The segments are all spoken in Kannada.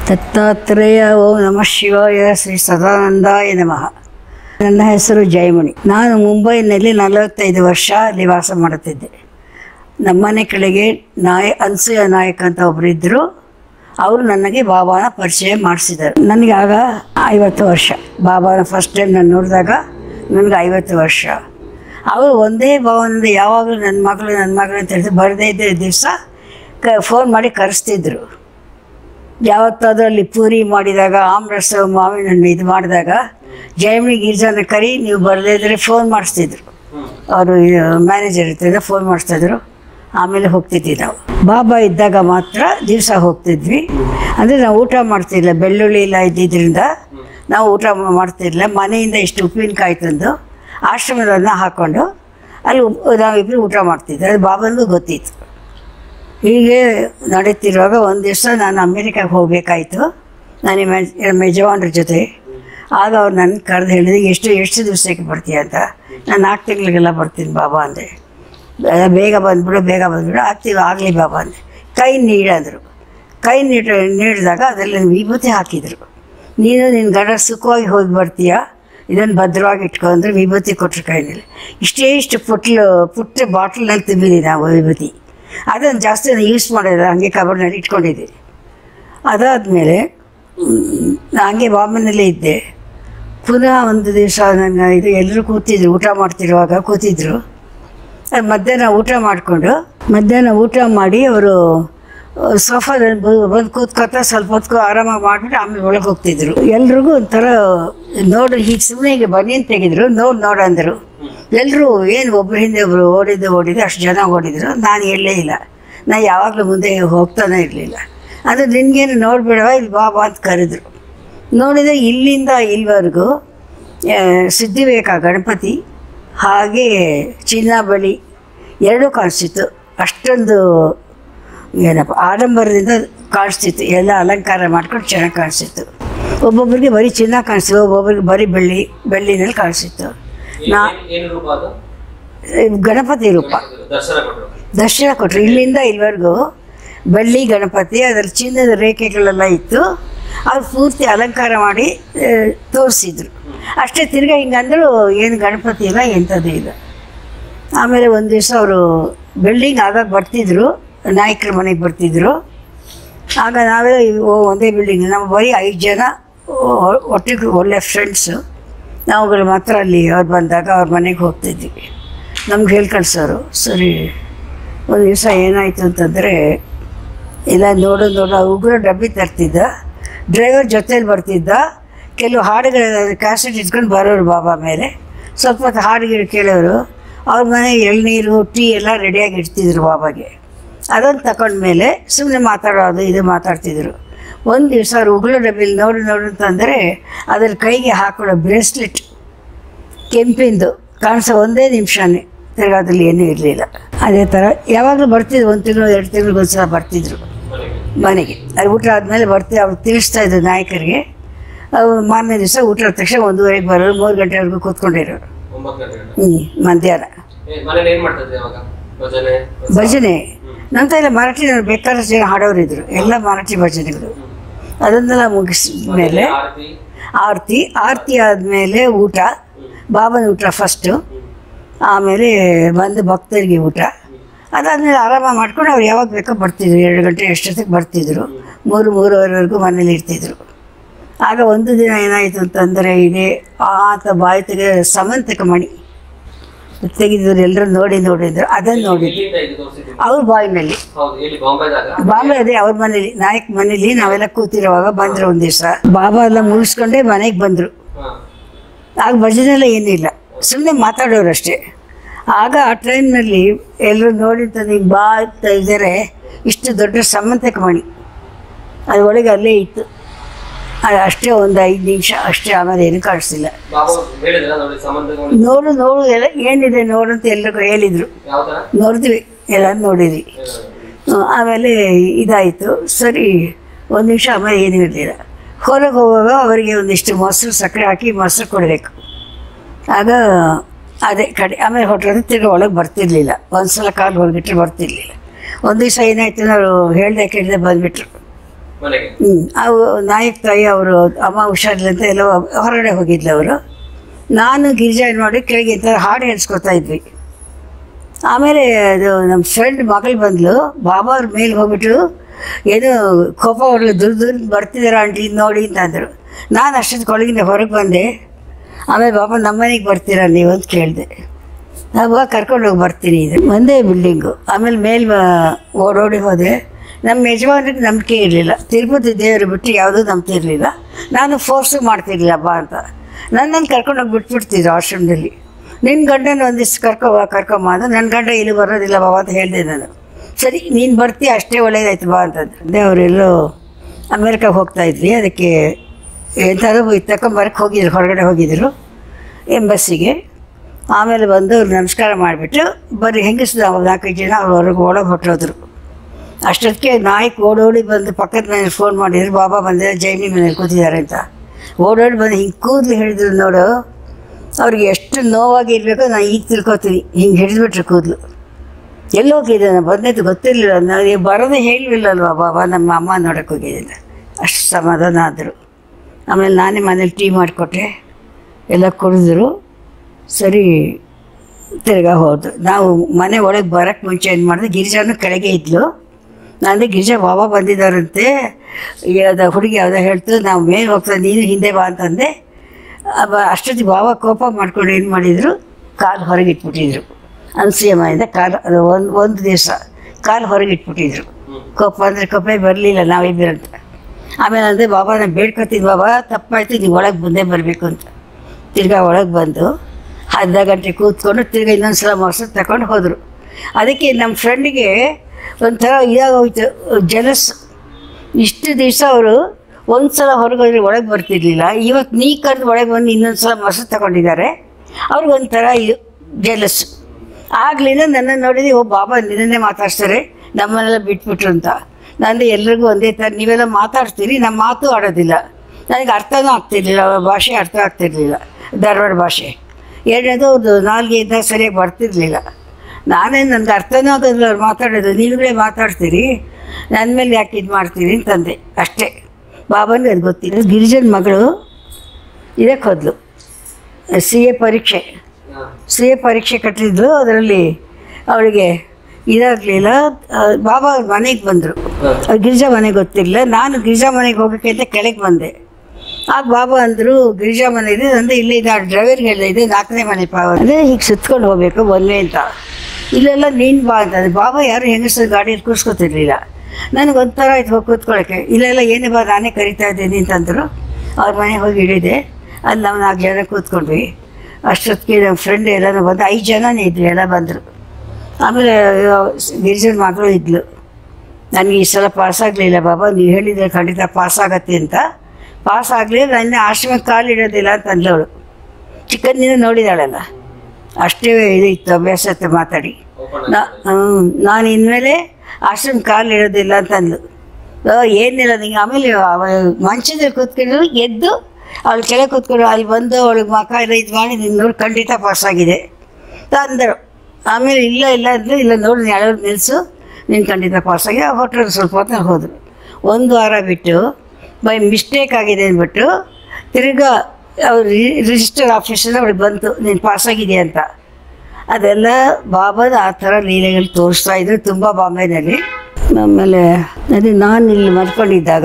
ದತ್ತಾತ್ರೇಯ ಓಂ ನಮಃ ಶಿವಾಯ ಶ್ರೀ ಸದಾನಂದಾಯ ನಮಃ ನನ್ನ ಹೆಸರು ಜಯಮಣಿ ನಾನು ಮುಂಬೈನಲ್ಲಿ ನಲವತ್ತೈದು ವರ್ಷ ಅಲ್ಲಿ ವಾಸ ಮಾಡುತ್ತಿದ್ದೆ ನಮ್ಮನೆ ಕೆಳಗೆ ನಾಯ ಅನ್ಸೂಯ ನಾಯಕ್ ಅಂತ ಒಬ್ಬರಿದ್ದರು ಅವರು ನನಗೆ ಬಾಬಾನ ಪರಿಚಯ ಮಾಡಿಸಿದರು ನನಗೆ ಆಗ ಐವತ್ತು ವರ್ಷ ಬಾಬಾನ ಫಸ್ಟ್ ಟೈಮ್ ನಾನು ನೋಡಿದಾಗ ನನಗೆ ಐವತ್ತು ವರ್ಷ ಅವರು ಒಂದೇ ಭಾವನೆಯಿಂದ ಯಾವಾಗಲೂ ನನ್ನ ಮಗಳು ನನ್ನ ಮಗಳು ಅಂತ ಹೇಳಿದ್ರೆ ಬರದೇ ಇದ್ದ ದಿವಸ ಕ ಫೋನ್ ಮಾಡಿ ಕರೆಸ್ತಿದ್ರು ಯಾವತ್ತಾದ್ರೂ ಅಲ್ಲಿ ಪೂರಿ ಮಾಡಿದಾಗ ಆಮ್ರಸ ಮಾವಿನ ಹಣ್ಣು ಇದು ಮಾಡಿದಾಗ ಜಯಮಣಿ ಗಿರಿಜಾನ ಕರಿ ನೀವು ಬರದೇ ಇದ್ದರೆ ಫೋನ್ ಮಾಡಿಸ್ತಿದ್ರು ಅವರು ಮ್ಯಾನೇಜರ್ ಇರ್ತಿದ್ದ ಫೋನ್ ಮಾಡಿಸ್ತಿದ್ರು ಆಮೇಲೆ ಹೋಗ್ತಿದ್ವಿ ನಾವು ಬಾಬಾ ಇದ್ದಾಗ ಮಾತ್ರ ದಿವಸ ಹೋಗ್ತಿದ್ವಿ ಅಂದರೆ ನಾವು ಊಟ ಮಾಡ್ತಿಲ್ಲ ಬೆಳ್ಳುಳ್ಳಿ ಎಲ್ಲ ಇದ್ದಿದ್ದರಿಂದ ನಾವು ಊಟ ಮಾ- ಮಾಡ್ತಿರ್ಲಿಲ್ಲ ಮನೆಯಿಂದ ಇಷ್ಟು ಉಪ್ಪಿನಕಾಯಿ ತಂದು ಆಶ್ರಮದನ್ನ ಹಾಕ್ಕೊಂಡು ಅಲ್ಲಿ ಉಪ್- ನಾವಿಬ್ಬರು ಊಟ ಮಾಡ್ತಿದ್ದೆ ಅದು ಬಾಬನಿಗೂ ಗೊತ್ತಿತ್ತು ಹೀಗೆ ನಡೀತಿರುವಾಗ ಒಂದು ದಿವಸ ನಾನು ಅಮೇರಿಕಾಗೆ ಹೋಗಬೇಕಾಯ್ತು ನಾನು ಮೆಜ್ ಮೆಜವಾನ್ರ ಜೊತೆ ಆಗ ಅವ್ರು ನನ್ನ ಕರೆದು ಹೇಳಿದ್ರು ಎಷ್ಟು ಎಷ್ಟು ದಿವಸಕ್ಕೆ ಬರ್ತೀಯ ಅಂತ ನಾನು ನಾಲ್ಕು ತಿಂಗಳಿಗೆಲ್ಲ ಬರ್ತೀನಿ ಬಾಬಾ ಅಂದೆ "ಅಲ್ಲ, ಬೇಗ ಬಂದ್ಬಿಡು ಬೇಗ ಬಂದ್ಬಿಡು ಆಗ್ತೀವಿ ಆಗಲಿ ಬಾಬಾ ಅಂದೆ ಕೈ ನೀಡಂದರು ಕೈ ನೀಡ ನೀಡಿದಾಗ ಅದರಲ್ಲಿ ವಿಭೂತಿ ಹಾಕಿದರು ನೀನು ನಿನ್ನ ಗಂಡ ಸುಖವಾಗಿ ಹೋಗಿ ಬರ್ತೀಯ ಇದನ್ನು ಭದ್ರವಾಗಿ ಇಟ್ಕೊಂಡ್ರೆ ವಿಭೂತಿ ಕೊಟ್ಟರು ಕೈನಲ್ಲಿ ಇಷ್ಟೇ ಇಷ್ಟು ಪುಟ್ಲು ಪುಟ್ಟ ಬಾಟ್ಲ್ನಲ್ಲಿ ತುಂಬಿದ್ದೀವಿ ನಾವು ವಿಭೂತಿ ಅದನ್ನು ಜಾಸ್ತಿ ನಾನು ಯೂಸ್ ಮಾಡಿಲ್ಲ ಹಂಗೆ ಕಬರ್ನಲ್ಲಿ ಇಟ್ಕೊಂಡಿದ್ದೆ ಅದಾದಮೇಲೆ ನಾನು ಹಂಗೆ ಬಾಂಬೆನಲ್ಲೇ ಇದ್ದೆ ಪುನಃ ಒಂದು ದಿವಸ ನನ್ನ ಇದು ಎಲ್ಲರೂ ಕೂತಿದ್ರು ಊಟ ಮಾಡ್ತಿರುವಾಗ ಕೂತಿದ್ರು ಅದು ಮಧ್ಯಾಹ್ನ ಊಟ ಮಾಡಿಕೊಂಡು ಮಧ್ಯಾಹ್ನ ಊಟ ಮಾಡಿ ಅವರು ಸೋಫಾದಲ್ಲಿ ಬಂದು ಕೂತ್ಕೊತಾ ಸ್ವಲ್ಪ ಹೊತ್ತು ಆರಾಮಾಗಿ ಮಾಡಿಬಿಟ್ಟು ಆಮೇಲೆ ಒಳಗೆ ಹೋಗ್ತಿದ್ರು ಎಲ್ರಿಗೂ ಒಂಥರ ನೋಡು ಹೀಗೆ ಸುಮ್ಮನೆ ಹೀಗೆ ಬನ್ನಿ ಅಂತ ತೆಗೆದ್ರು ನೋಡಿ ನೋಡು ಅಂದರು ಎಲ್ಲರೂ ಏನು ಒಬ್ಬರ ಹಿಂದೆ ಒಬ್ಬರು ಓಡಿದ್ದು ಓಡಿದ್ದು ಅಷ್ಟು ಜನ ಓಡಿದ್ರು ನಾನು ಎಲ್ಲೇ ಇಲ್ಲ ನಾನು ಯಾವಾಗಲೂ ಮುಂದೆ ಹೋಗ್ತಾನೆ ಇರಲಿಲ್ಲ ಅದು ನಿನಗೇನು ನೋಡ್ಬೇಡವ ಇಲ್ಲಿ ಬಾಬಾ ಅಂತ ಕರೆದ್ರು ನೋಡಿದರೆ ಇಲ್ಲಿಂದ ಇಲ್ಲಿವರೆಗೂ ಆ, ಸಿದ್ಧಿವಿವೇಕ ಗಣಪತಿ ಹಾಗೆ ಚಿನ್ನ ಬಳಿ ಎರಡೂ ಕಾಣಿಸ್ತಿತ್ತು ಅಷ್ಟೊಂದು ಏನಪ್ಪ ಆಡಂಬರದಿಂದ ಕಾಣಿಸ್ತಿತ್ತು ಎಲ್ಲ ಅಲಂಕಾರ ಮಾಡ್ಕೊಂಡು ಚೆನ್ನಾಗಿ ಕಾಣಿಸ್ತಿತ್ತು ಒಬ್ಬೊಬ್ಬರಿಗೆ ಬರೀ ಚಿನ್ನ ಕಾಣಿಸ್ತಿತ್ತು ಒಬ್ಬೊಬ್ಬರಿಗೆ ಬರೀ ಬೆಳ್ಳಿ ಬೆಳ್ಳಿನಲ್ಲಿ ಕಾಣಿಸ್ತಿತ್ತು ನಾ ಏನು ರೂಪ ಅದು ಗಣಪತಿ ರೂಪ ದರ್ಶನ ಕೊಟ್ಟರು ದರ್ಶನ ಕೊಟ್ಟರು ಇಲ್ಲಿಂದ ಇಲ್ಲಿವರೆಗೂ ಬೆಳ್ಳಿ ಗಣಪತಿ ಅದರ ಚಿನ್ನದ ರೇಖೆಗಳೆಲ್ಲ ಇತ್ತು ಅವ್ರು ಪೂರ್ತಿ ಅಲಂಕಾರ ಮಾಡಿ ತೋರಿಸಿದ್ರು ಅಷ್ಟೇ ತಿರ್ಗಾ ಹಿಂಗಂದ್ರು ಏನು ಗಣಪತಿ ಇಲ್ಲ ಎಂಥದ್ದು ಇಲ್ಲ ಆಮೇಲೆ ಒಂದು ದಿವಸ ಅವರು ಬಿಲ್ಡಿಂಗ್ ಆಗಾಗ ಬರ್ತಿದ್ರು ನಾಯಕರ ಮನೆಗೆ ಬರ್ತಿದ್ರು ಆಗ ನಾವೆಲ್ಲ ಇವ್- ಓ ಒಂದೇ ಬಿಲ್ಡಿಂಗ್ ನಾವು ಬರೀ ಐದು ಜನ ಒ- ಒಟ್ಟಿಗೆ ಒಳ್ಳೆ ಫ್ರೆಂಡ್ಸು ನಾವುಗಳು ಮಾತ್ರ ಅಲ್ಲಿ ಅವ್ರು ಬಂದಾಗ ಅವ್ರ ಮನೆಗೆ ಹೋಗ್ತಿದ್ವಿ ನಮ್ಗೆ ಹೇಳಿ ಕಳ್ಸೋರು ಸರಿ ಒಂದು ದಿವಸ ಏನಾಯಿತು ಅಂತಂದರೆ ಇಲ್ಲ ನೋಡು ನೋಡು ಉಗ್ರ ಡಬ್ಬಿ ತರ್ತಿದ್ದ ಡ್ರೈವರ್ ಜೊತೇಲಿ ಬರ್ತಿದ್ದ ಕೆಲವು ಹಾಡುಗಳ ಕ್ಯಾಸೆಟ್ ಇಟ್ಕೊಂಡು ಬರೋರು ಬಾಬಾ ಮೇಲೆ ಸ್ವಲ್ಪ ಹೊತ್ತು ಹಾಡುಗಳು ಕೇಳೋರು ಅವ್ರ ಮನೆ ಎಳ್ನೀರು ಟೀ ಎಲ್ಲ ರೆಡಿಯಾಗಿ ಇಡ್ತಿದ್ರು ಬಾಬಾಗೆ ಅದನ್ನು ತಗೊಂಡ್ಮೇಲೆ ಸುಮ್ಮನೆ ಮಾತಾಡೋದು ಇದು ಮಾತಾಡ್ತಿದ್ರು ಒಂದು ದಿವಸ ಅವ್ರು ಉಗುಳು ಡಬ್ಬಿಲಿ ನೋಡು ನೋಡು ಅಂತಂದರೆ ಅದ್ರ ಕೈಗೆ ಹಾಕೊಳ್ಳೋ ಬ್ರೇಸ್ಲೆಟ್ ಕೆಂಪಿಂದು ಕಾಣಿಸೋ ಒಂದೇ ನಿಮಿಷನೇ ತಿರ್ಗಾದಲ್ಲಿ ಏನೂ ಇರಲಿಲ್ಲ ಅದೇ ಥರ ಯಾವಾಗಲೂ ಬರ್ತಿದ್ರು ಒಂದು ತಿಂಗಳು ಎರಡು ತಿಂಗಳಿಗೆ ಒಂದ್ಸಲ ಬರ್ತಿದ್ರು ಮನೆಗೆ ಅದು ಊಟ ಆದಮೇಲೆ ಬರ್ತೀವಿ ಅವ್ರು ತಿಳಿಸ್ತಾ ಇದ್ರು ನಾಯಕರಿಗೆ ಅವ್ರು ಮಾರನೇ ದಿವಸ ಊಟ ಆದ ತಕ್ಷಣ ಒಂದೂವರೆಗೆ ಬರೋರು ಮೂರು ಗಂಟೆವರೆಗೂ ಕೂತ್ಕೊಂಡಿರೋರು ಒಂಬತ್ತು ಗಂಟೆಗೆ ಹ್ಞೂ ಮಧ್ಯಾಹ್ನ ಏ, ಮನೇಲಿ ಏನ್ ಮಾಡ್ತಿದ್ದೆ ಅವಾಗ ಭಜನೆ ಭಜನೆ ನಂತರ ಎಲ್ಲ ಮರಾಠಿ ಬೇಕಾದಷ್ಟು ಜನ ಹಾಡೋರಿದ್ರು ಎಲ್ಲ ಮರಾಠಿ ಭಜನೆಗಳು ಅದನ್ನೆಲ್ಲ ಮುಗಿಸಿದ ಮೇಲೆ ಆರತಿ ಆರತಿ ಆರತಿ ಆದಮೇಲೆ ಊಟ ಬಾಬನ ಊಟ ಫಸ್ಟು ಆಮೇಲೆ ಬಂದು ಭಕ್ತರಿಗೆ ಊಟ ಅದಾದಮೇಲೆ ಆರಾಮ ಮಾಡ್ಕೊಂಡು ಅವ್ರು ಯಾವಾಗ ಬೇಕೋ ಬರ್ತಿದ್ರು ಎರಡು ಗಂಟೆ ಎಷ್ಟೊತ್ತಿಗೆ ಬರ್ತಿದ್ರು ಮೂರು ಮೂರುವರೆವರೆಗೂ ಮನೇಲಿ ಇರ್ತಿದ್ರು ಆಗ ಒಂದು ದಿನ ಏನಾಯಿತು ಅಂತಂದರೆ ಇದೆ ಆತ ಬಾಯಿ ತೆಗೆ ಸಮಂತಕ ಮಣಿ ತೆಗೆದಿದ್ರು ಎಲ್ಲರೂ ನೋಡಿ ನೋಡಿದ್ರು ಅದನ್ನು ನೋಡಿದ್ರು ಎಲ್ಲಿಂದ ಇದು ತೋರಿಸಿದ್ದು ಅವ್ರ ಬಾಯಿನಲ್ಲಿ ಹೌದು ಎಲ್ಲಿ ಬಾಂಬೆದಾಗ ಬಾಂಬೆ ಅದೇ ಅವ್ರ ಮನೇಲಿ ನಾಯಕ್ ಮನೇಲಿ ನಾವೆಲ್ಲ ಕೂತಿರುವಾಗ ಬಂದ್ರು ಒಂದ್ ದಿವಸ ಬಾಬಾ ಎಲ್ಲ ಮುಗಿಸ್ಕೊಂಡೇ ಮನೆಗೆ ಬಂದ್ರು ಹಾ ಆಗ ಭಜನೆ ಎಲ್ಲ ಏನಿಲ್ಲ ಸುಮ್ಮನೆ ಮಾತಾಡೋರು ಅಷ್ಟೇ ಆಗ ಆ ಟೈಮ್ನಲ್ಲಿ ಎಲ್ಲರೂ ನೋಡಿರ್ತದೆ ಹಿಂಗೆ ಬಾ ಅಂತ ಇದ್ದಾರೆ ಇಷ್ಟು ದೊಡ್ಡ ಸಮಂತಕ ಮಣಿ ಅದು ಒಳಗೆ ಅಲ್ಲೇ ಇತ್ತು ಅದು ಅಷ್ಟೇ ಒಂದು ಐದು ನಿಮಿಷ ಅಷ್ಟೇ ಆಮೇಲೆ ಏನು ಕಾಣಿಸ್ತಿಲ್ಲ ಬಾಬಾ ಹೇಳಿದ್ರ ನೋಡಿ ಸಂಬಂಧ ನೋಡು ನೋಡು ಎಲ್ಲ ಏನಿದೆ ನೋಡು ಅಂತ ಎಲ್ರಿಗೂ ಹೇಳಿದರು ಯಾವ ತರ ನೋಡಿದ್ವಿ ಎಲ್ಲ ನೋಡಿದ್ವಿ ಹ್ಮ್, ಆಮೇಲೆ ಇದಾಯಿತು ಸರಿ ಒಂದು ನಿಮಿಷ ಆಮೇಲೆ ಏನೂ ಇರಲಿಲ್ಲ ಹೊರಗೆ ಹೋಗುವಾಗ ಅವರಿಗೆ ಒಂದಿಷ್ಟು ಮೊಸರು ಸಕ್ಕರೆ ಹಾಕಿ ಮೊಸರು ಕೊಡಬೇಕು ಆಗ ಅದೇ ಕಡೆ ಆಮೇಲೆ ಹೊಟ್ಟರೆ ತಿರ್ಗಿ ಒಳಗೆ ಬರ್ತಿರ್ಲಿಲ್ಲ ಒಂದು ಸಲ ಕಾಲು ಹೊರಗಿಟ್ರೆ ಬರ್ತಿರ್ಲಿಲ್ಲ ಒಂದು ದಿವಸ ಏನಾಯ್ತು ನಾವು ಹೇಳ್ದೆ ಕೇಳಿದೆ ಬಂದುಬಿಟ್ರು ಮನೆಗೆ ಹ್ಮ್. ಅವು ನಾಯಕ್ ತಾಯಿ ಅವರು ಅಮ್ಮ ಹುಷಾರಿಲ್ಲ ಅಂತ ಎಲ್ಲ ಹೊರಗಡೆ ಹೋಗಿದ್ಲು ಅವರು ನಾನು ಗಿರಿಜಾ ನೋಡಿ ಕೆಳಗೆ ಈ ಥರ ಹಾಡು ಹೇಳ್ಸ್ಕೊತಾ ಇದ್ವಿ ಆಮೇಲೆ ಅದು ನಮ್ಮ ಫ್ರೆಂಡ್ ಮಗಳು ಬಂದಳು ಬಾಬಾ ಅವ್ರ ಮೇಲೆ ಹೋಗ್ಬಿಟ್ಟು ಏನೋ ಕೋಪ ಅವ್ರಿಗೆ ದುರ್ ದುರ್ ಬರ್ತಿದಾರ ಆಂಟಿ ನೋಡಿ ಅಂತ ಅಂದರು ನಾನು ಅಷ್ಟೊತ್ತು ಒಳಗಿಂದ ಹೊರಗೆ ಬಂದೆ ಆಮೇಲೆ ಬಾಬಾ ನಮ್ಮ ಮನೆಗೆ ಬರ್ತೀರಾ ನೀವು ಅಂತ ಕೇಳಿದೆ ನಾವು ಕರ್ಕೊಂಡು ಹೋಗಿ ಬರ್ತೀನಿ ಇದು ಒಂದೇ ಬಿಲ್ಡಿಂಗು ಆಮೇಲೆ ಮೇಲೆ ಓಡೋಡಿ ಹೋದೆ ನಮ್ಮ ಯಜಮಾನ್ರಿಗೆ ನಂಬಿಕೆ ಇರಲಿಲ್ಲ ತಿರುಪತಿ ದೇವರು ಬಿಟ್ಟು ಯಾವುದೂ ನಂಬ್ತಿರ್ಲಿಲ್ಲ ನಾನು ಫೋರ್ಸು ಮಾಡ್ತಿರ್ಲಿಲ್ಲ ಬಾ ಅಂತ ನನ್ನನ್ನು ಕರ್ಕೊಂಡು ಹೋಗಿ ಬಿಟ್ಬಿಡ್ತಿದ್ರು ಆಶ್ರಮದಲ್ಲಿ ನಿನ್ನ ಗಂಡನ ಒಂದಿಷ್ಟು ಕರ್ಕೊ ಬಾ ಕರ್ಕೊಂಬ ಅಂತ ನನ್ನ ಗಂಡ ಇಲ್ಲಿ ಬರೋದಿಲ್ಲ ಬಾಬಾ ಅಂತ ಹೇಳಿದೆ ನಾನು ಸರಿ ನೀನು ಬರ್ತೀಯ ಅಷ್ಟೇ ಒಳ್ಳೇದಾಯ್ತು ಬಾ ಅಂತಂದ್ರು ಅದೇ ಅವರೆಲ್ಲೋ ಅಮೇರಿಕಾಗೆ ಹೋಗ್ತಾ ಇದ್ವಿ ಅದಕ್ಕೆ ಎಂಥಾದ್ರು ತಗೊಂಬರಕ್ಕೆ ಹೋಗಿದ್ರು ಹೊರಗಡೆ ಹೋಗಿದ್ರು ಎಂಬಸ್ಸಿಗೆ ಆಮೇಲೆ ಬಂದು ಅವ್ರು ನಮಸ್ಕಾರ ಮಾಡಿಬಿಟ್ಟು ಬರೀ ಹೆಂಗಸ್ದು ಅವ್ರು ನಾಲ್ಕೈದು ಜನ ಅವ್ರು ಹೊರಗೆ ಒಳಗೆ ಹೊಟ್ಟೋದ್ರು ಅಷ್ಟೊತ್ತಿಗೆ ನಾಯಕ್ ಓಡೋಡಿ ಬಂದು ಪಕ್ಕದ ಮನೇಲಿ ಫೋನ್ ಮಾಡಿದ್ರು ಬಾಬಾ ಬಂದಿದ್ದಾರೆ ಜೈನಿ ಮನೇಲಿ ಕೂತಿದ್ದಾರೆ ಅಂತ ಓಡೋಡಿ ಬಂದು ಹಿಂಗೆ ಕೂದಲು ಹಿಡಿದ್ರು ನೋಡು ಅವ್ರಿಗೆ ಎಷ್ಟು ನೋವಾಗಿ ಇರಬೇಕೋ ನಾನು ಈಗ ತಿಳ್ಕೊತೀನಿ ಹಿಂಗೆ ಹಿಡಿದ್ಬಿಟ್ರು ಕೂದಲು ಎಲ್ಲಿ ಹೋಗಿದೆ ನಾನು ಬಂದದ್ದು ಗೊತ್ತಿರಲಿಲ್ಲ ನನಗೆ ಬರೋದೇ ಹೇಳಲಿಲ್ಲಲ್ವ ಬಾಬಾ ನಮ್ಮ ಅಮ್ಮ ನೋಡೋಕೆ ಹೋಗಿದ್ದಿಲ್ಲ ಅಷ್ಟು ಸಮಾಧಾನ ಆದರು ಆಮೇಲೆ ನಾನೇ ಮನೇಲಿ ಟೀ ಮಾಡಿಕೊಟ್ಟೆ ಎಲ್ಲ ಕುಡಿದ್ರು ಸರಿ ತಿರ್ಗಾ ಹೋದ್ರು ನಾವು ಮನೆ ಒಳಗೆ ಬರೋಕ್ಕೆ ಮುಂಚೆ ಏನು ಮಾಡಿದೆ ಗಿರಿಜಾನು ಕೆಳಗೆ ಇದ್ಲು ನಾನು ಗಿರಿಜಾ ಬಾಬಾ ಬಂದಿದ್ದಾರಂತೆ ಯಾವ್ದು ಹುಡುಗಿ ಯಾವುದೋ ಹೇಳ್ತು ನಾವು ಮೇಲೆ ಹೋಗ್ತಾ ನೀನು ಹಿಂದೆ ಬಾ ಅಂತಂದೆ ಅವ ಅಷ್ಟೊತ್ತಿಗೆ ಬಾಬಾ ಕೋಪ ಮಾಡ್ಕೊಂಡು ಏನು ಮಾಡಿದರು ಕಾಲು ಹೊರಗೆ ಇಟ್ಬಿಟ್ಟಿದ್ರು ಅನ್ಸಿಯಮ್ಮಿಂದ ಕಾಲು ಅದು ಒಂದು ಒಂದು ದಿವಸ ಕಾಲು ಹೊರಗೆ ಇಟ್ಬಿಟ್ಟಿದ್ರು ಕೋಪ ಅಂದರೆ ಕೋಪೆ ಬರಲಿಲ್ಲ ನಾವಿಬ್ಬರಂತ ಆಮೇಲೆ ಅಂದರೆ ಬಾಬಾ ನಾನು ಬೇಡ್ಕೊತೀನಿ ಬಾಬಾ ತಪ್ಪಾಯ್ತು ನೀವು ಒಳಗೆ ಮುಂದೆ ಬರಬೇಕು ಅಂತ ತಿರ್ಗಾ ಒಳಗೆ ಬಂದು ಅರ್ಧ ಗಂಟೆ ಕೂತ್ಕೊಂಡು ತಿರ್ಗಾ ಇನ್ನೊಂದು ಸಲ ಮೊಸರು ತಗೊಂಡು ಹೋದರು ಅದಕ್ಕೆ ನಮ್ಮ ಫ್ರೆಂಡಿಗೆ ಒಂಥರ ಇದಾಗೋಯ್ತು ಜಲಸ್ ಇಷ್ಟು ದಿವಸ ಅವರು ಒಂದು ಸಲ ಹೊರಗೆ ಹೋದ್ರೆ ಒಳಗೆ ಬರ್ತಿರ್ಲಿಲ್ಲ ಇವತ್ತು ನೀ ಕರೆದು ಒಳಗೆ ಬಂದು ಇನ್ನೊಂದು ಸಲ ಮೊಸರು ತಗೊಂಡಿದ್ದಾರೆ ಅವ್ರಿಗೊಂಥರ ಇದು ಜಲಸ್ ಆಗ್ಲಿಂದ ನನ್ನ ನೋಡಿದ್ರೆ ಓ ಬಾಬಾ ನಿನ್ನೇ ಮಾತಾಡ್ತಾರೆ ನಮ್ಮನ್ನೆಲ್ಲ ಬಿಟ್ಬಿಟ್ರು ಅಂತ ನಂದು ಎಲ್ರಿಗೂ ಒಂದೇ ಥರ ನೀವೆಲ್ಲ ಮಾತಾಡ್ತೀರಿ ನಮ್ಮ ಮಾತು ಆಡೋದಿಲ್ಲ ನನಗೆ ಅರ್ಥನೂ ಆಗ್ತಿರ್ಲಿಲ್ಲ ಅವ್ರ ಭಾಷೆ ಅರ್ಥ ಆಗ್ತಿರ್ಲಿಲ್ಲ ಧಾರವಾಡ ಭಾಷೆ ಎರಡನೇದು ಅವ್ರದ್ದು ನಾಲ್ಗೆಯಿಂದ ಸರಿಯಾಗಿ ಬರ್ತಿರ್ಲಿಲ್ಲ ನಾನೇ ನನಗೆ ಅರ್ಥನೂ ಆಗೋದಿಲ್ಲ ಅವ್ರು ಮಾತಾಡೋದು ನೀವುಗಳೇ ಮಾತಾಡ್ತೀರಿ ನನ್ನ ಮೇಲೆ ಯಾಕೆ ಇದು ಮಾಡ್ತೀರಿ ಅಂತಂದೆ ಅಷ್ಟೇ ಬಾಬನಿಗೆ ಅದು ಗೊತ್ತಿಲ್ಲ ಗಿರಿಜನ ಮಗಳು ಇದಕ್ಕೆ ಹೋದ್ಲು ಸಿ ಎ ಪರೀಕ್ಷೆ ಹಾ. ಸಿ ಎ ಪರೀಕ್ಷೆ ಕಟ್ಟಿದ್ಲು ಅದರಲ್ಲಿ ಅವಳಿಗೆ ಇದಾಗಲಿಲ್ಲ ಬಾಬಾ ಅವ್ರ ಮನೆಗೆ ಬಂದರು ಹಾ. ಗಿರಿಜಾ ಮನೆಗೆ ಗೊತ್ತಿರಲಿಲ್ಲ ನಾನು ಗಿರಿಜಾ ಮನೆಗೆ ಹೋಗೋಕ್ಕೆ ಅಂತ ಕೆಳಗೆ ಬಂದೆ ಆಗ ಬಾಬಾ ಅಂದರು ಗಿರಿಜಾ ಮನೆ ಇದೆ ಅಂದರೆ ಇಲ್ಲಿ ಇದೆ ಡ್ರೈವರ್ಗೆ ಹೇಳಿದೆ ಇದೆ ನಾಲ್ಕನೇ ಮನೆ ಪಾವ ಅಂದರೆ ಹೀಗೆ ಸುತ್ಕೊಂಡು ಹೋಗಬೇಕು ಒಂದೇ ಅಂತ ಇಲ್ಲೆಲ್ಲ ನೀನು ಬಾ ಅಂತಂದ್ರೆ ಬಾಬಾ ಯಾರು ಹೆಂಗಸರು ಗಾಡಿಯಲ್ಲಿ ಕೂರಿಸ್ಕೊತಿರ್ಲಿಲ್ಲ ನನಗೆ ಒಂಥರ ಆಯ್ತು ಹೋಗಿ ಕೂತ್ಕೊಳ್ಳೋಕ್ಕೆ ಇಲ್ಲೆಲ್ಲ ಏನೇ ಬಾ ನಾನೇ ಕರಿತಾ ಇದ್ದೀನಿ ಅಂತಂದರು ಅವ್ರ ಮನೆಗೆ ಹೋಗಿ ಇಳಿದೆ ಅಲ್ಲಿ ನಾವು ನಾಲ್ಕು ಜನ ಕೂತ್ಕೊಂಡ್ವಿ ಅಷ್ಟೊತ್ತಿಗೆ ನಮ್ಮ ಫ್ರೆಂಡ್ ಎಲ್ಲನೂ ಬಂದು ಐದು ಜನನೇ ಇದ್ವಿ ಎಲ್ಲ ಬಂದರು ಆಮೇಲೆ ಗಿರಿಜನ ಮಗಳು ಇದ್ಲು ನನಗೆ ಈ ಸಲ ಪಾಸ್ ಆಗಲಿಲ್ಲ ಬಾಬಾ ನೀವು ಹೇಳಿದರೆ ಖಂಡಿತ ಪಾಸ್ ಆಗತ್ತೆ ಅಂತ ಪಾಸ್ ಆಗಲಿ ನನ್ನ ಆಶ್ರಮಕ್ಕೆ ಕಾಲಿಡೋದಿಲ್ಲ ಅಂತ ಅಂದವಳು ಚಿಕ್ಕಂದಿನ ನೋಡಿದಾಳಲ್ಲ ಅಷ್ಟೇ ಇದು ಇತ್ತು ಅಭ್ಯಾಸ ಅಂತ ಮಾತಾಡಿ ಓಪನ್ ನಾ ಹ್ಮ್, ನಾನು ಇನ್ಮೇಲೆ ಆಶ್ರಮ ಕಾಲು ಇಡೋದಿಲ್ಲ ಅಂತ ಅಂದ್ಲು ಓ, ಏನಿಲ್ಲ ನಿಂಗೆ ಆಮೇಲೆ ಅವ ಮಂಚದಲ್ಲಿ ಕೂತ್ಕೊಂಡು ಎದ್ದು ಅವಳು ಕೆಳಗೆ ಕೂತ್ಕೊಂಡು ಅಲ್ಲಿ ಬಂದು ಅವಳಿಗೆ ಮಕ ಎಲ್ಲ ಇದು ಮಾಡಿ ನಿನ್ನ ನೋಡಿ ಖಂಡಿತ ಪಾಸ್ ಆಗಿದೆ ಅಂತ ಅಂದರು ಆಮೇಲೆ ಇಲ್ಲ ಇಲ್ಲ ಅಂದರೆ ಇಲ್ಲ ನೋಡಿ ನೀನು ಯಾವ್ಯಾವ್ದು ನಿಲ್ಲಿಸು ನೀನು ಖಂಡಿತ ಪಾಸ್ ಆಗಿ ಹೊಟ್ಟೆ ಸ್ವಲ್ಪ ಹೊತ್ತು ಹೋದರು ಒಂದು ವಾರ ಬಿಟ್ಟು ಬೈ ಮಿಸ್ಟೇಕ್ ಆಗಿದೆ ಅಂದ್ಬಿಟ್ಟು ತಿರ್ಗಾ ಅವ್ರು ರಿಜಿಸ್ಟರ್ ಆಫೀಸಲ್ಲಿ ಅವ್ಳಿಗೆ ಬಂತು ನೀನು ಪಾಸ್ ಆಗಿದೆ ಅಂತ ಅದೆಲ್ಲ ಬಾಬಾದ ಆ ಥರ ಲೀಲೆಗಳು ತೋರಿಸ್ತಾ ಇದ್ರು ತುಂಬ ಬಾಂಬೆನಲ್ಲಿ ಆಮೇಲೆ ಅದೇ ನಾನು ಇಲ್ಲಿ ಮಲ್ಕೊಂಡಿದ್ದಾಗ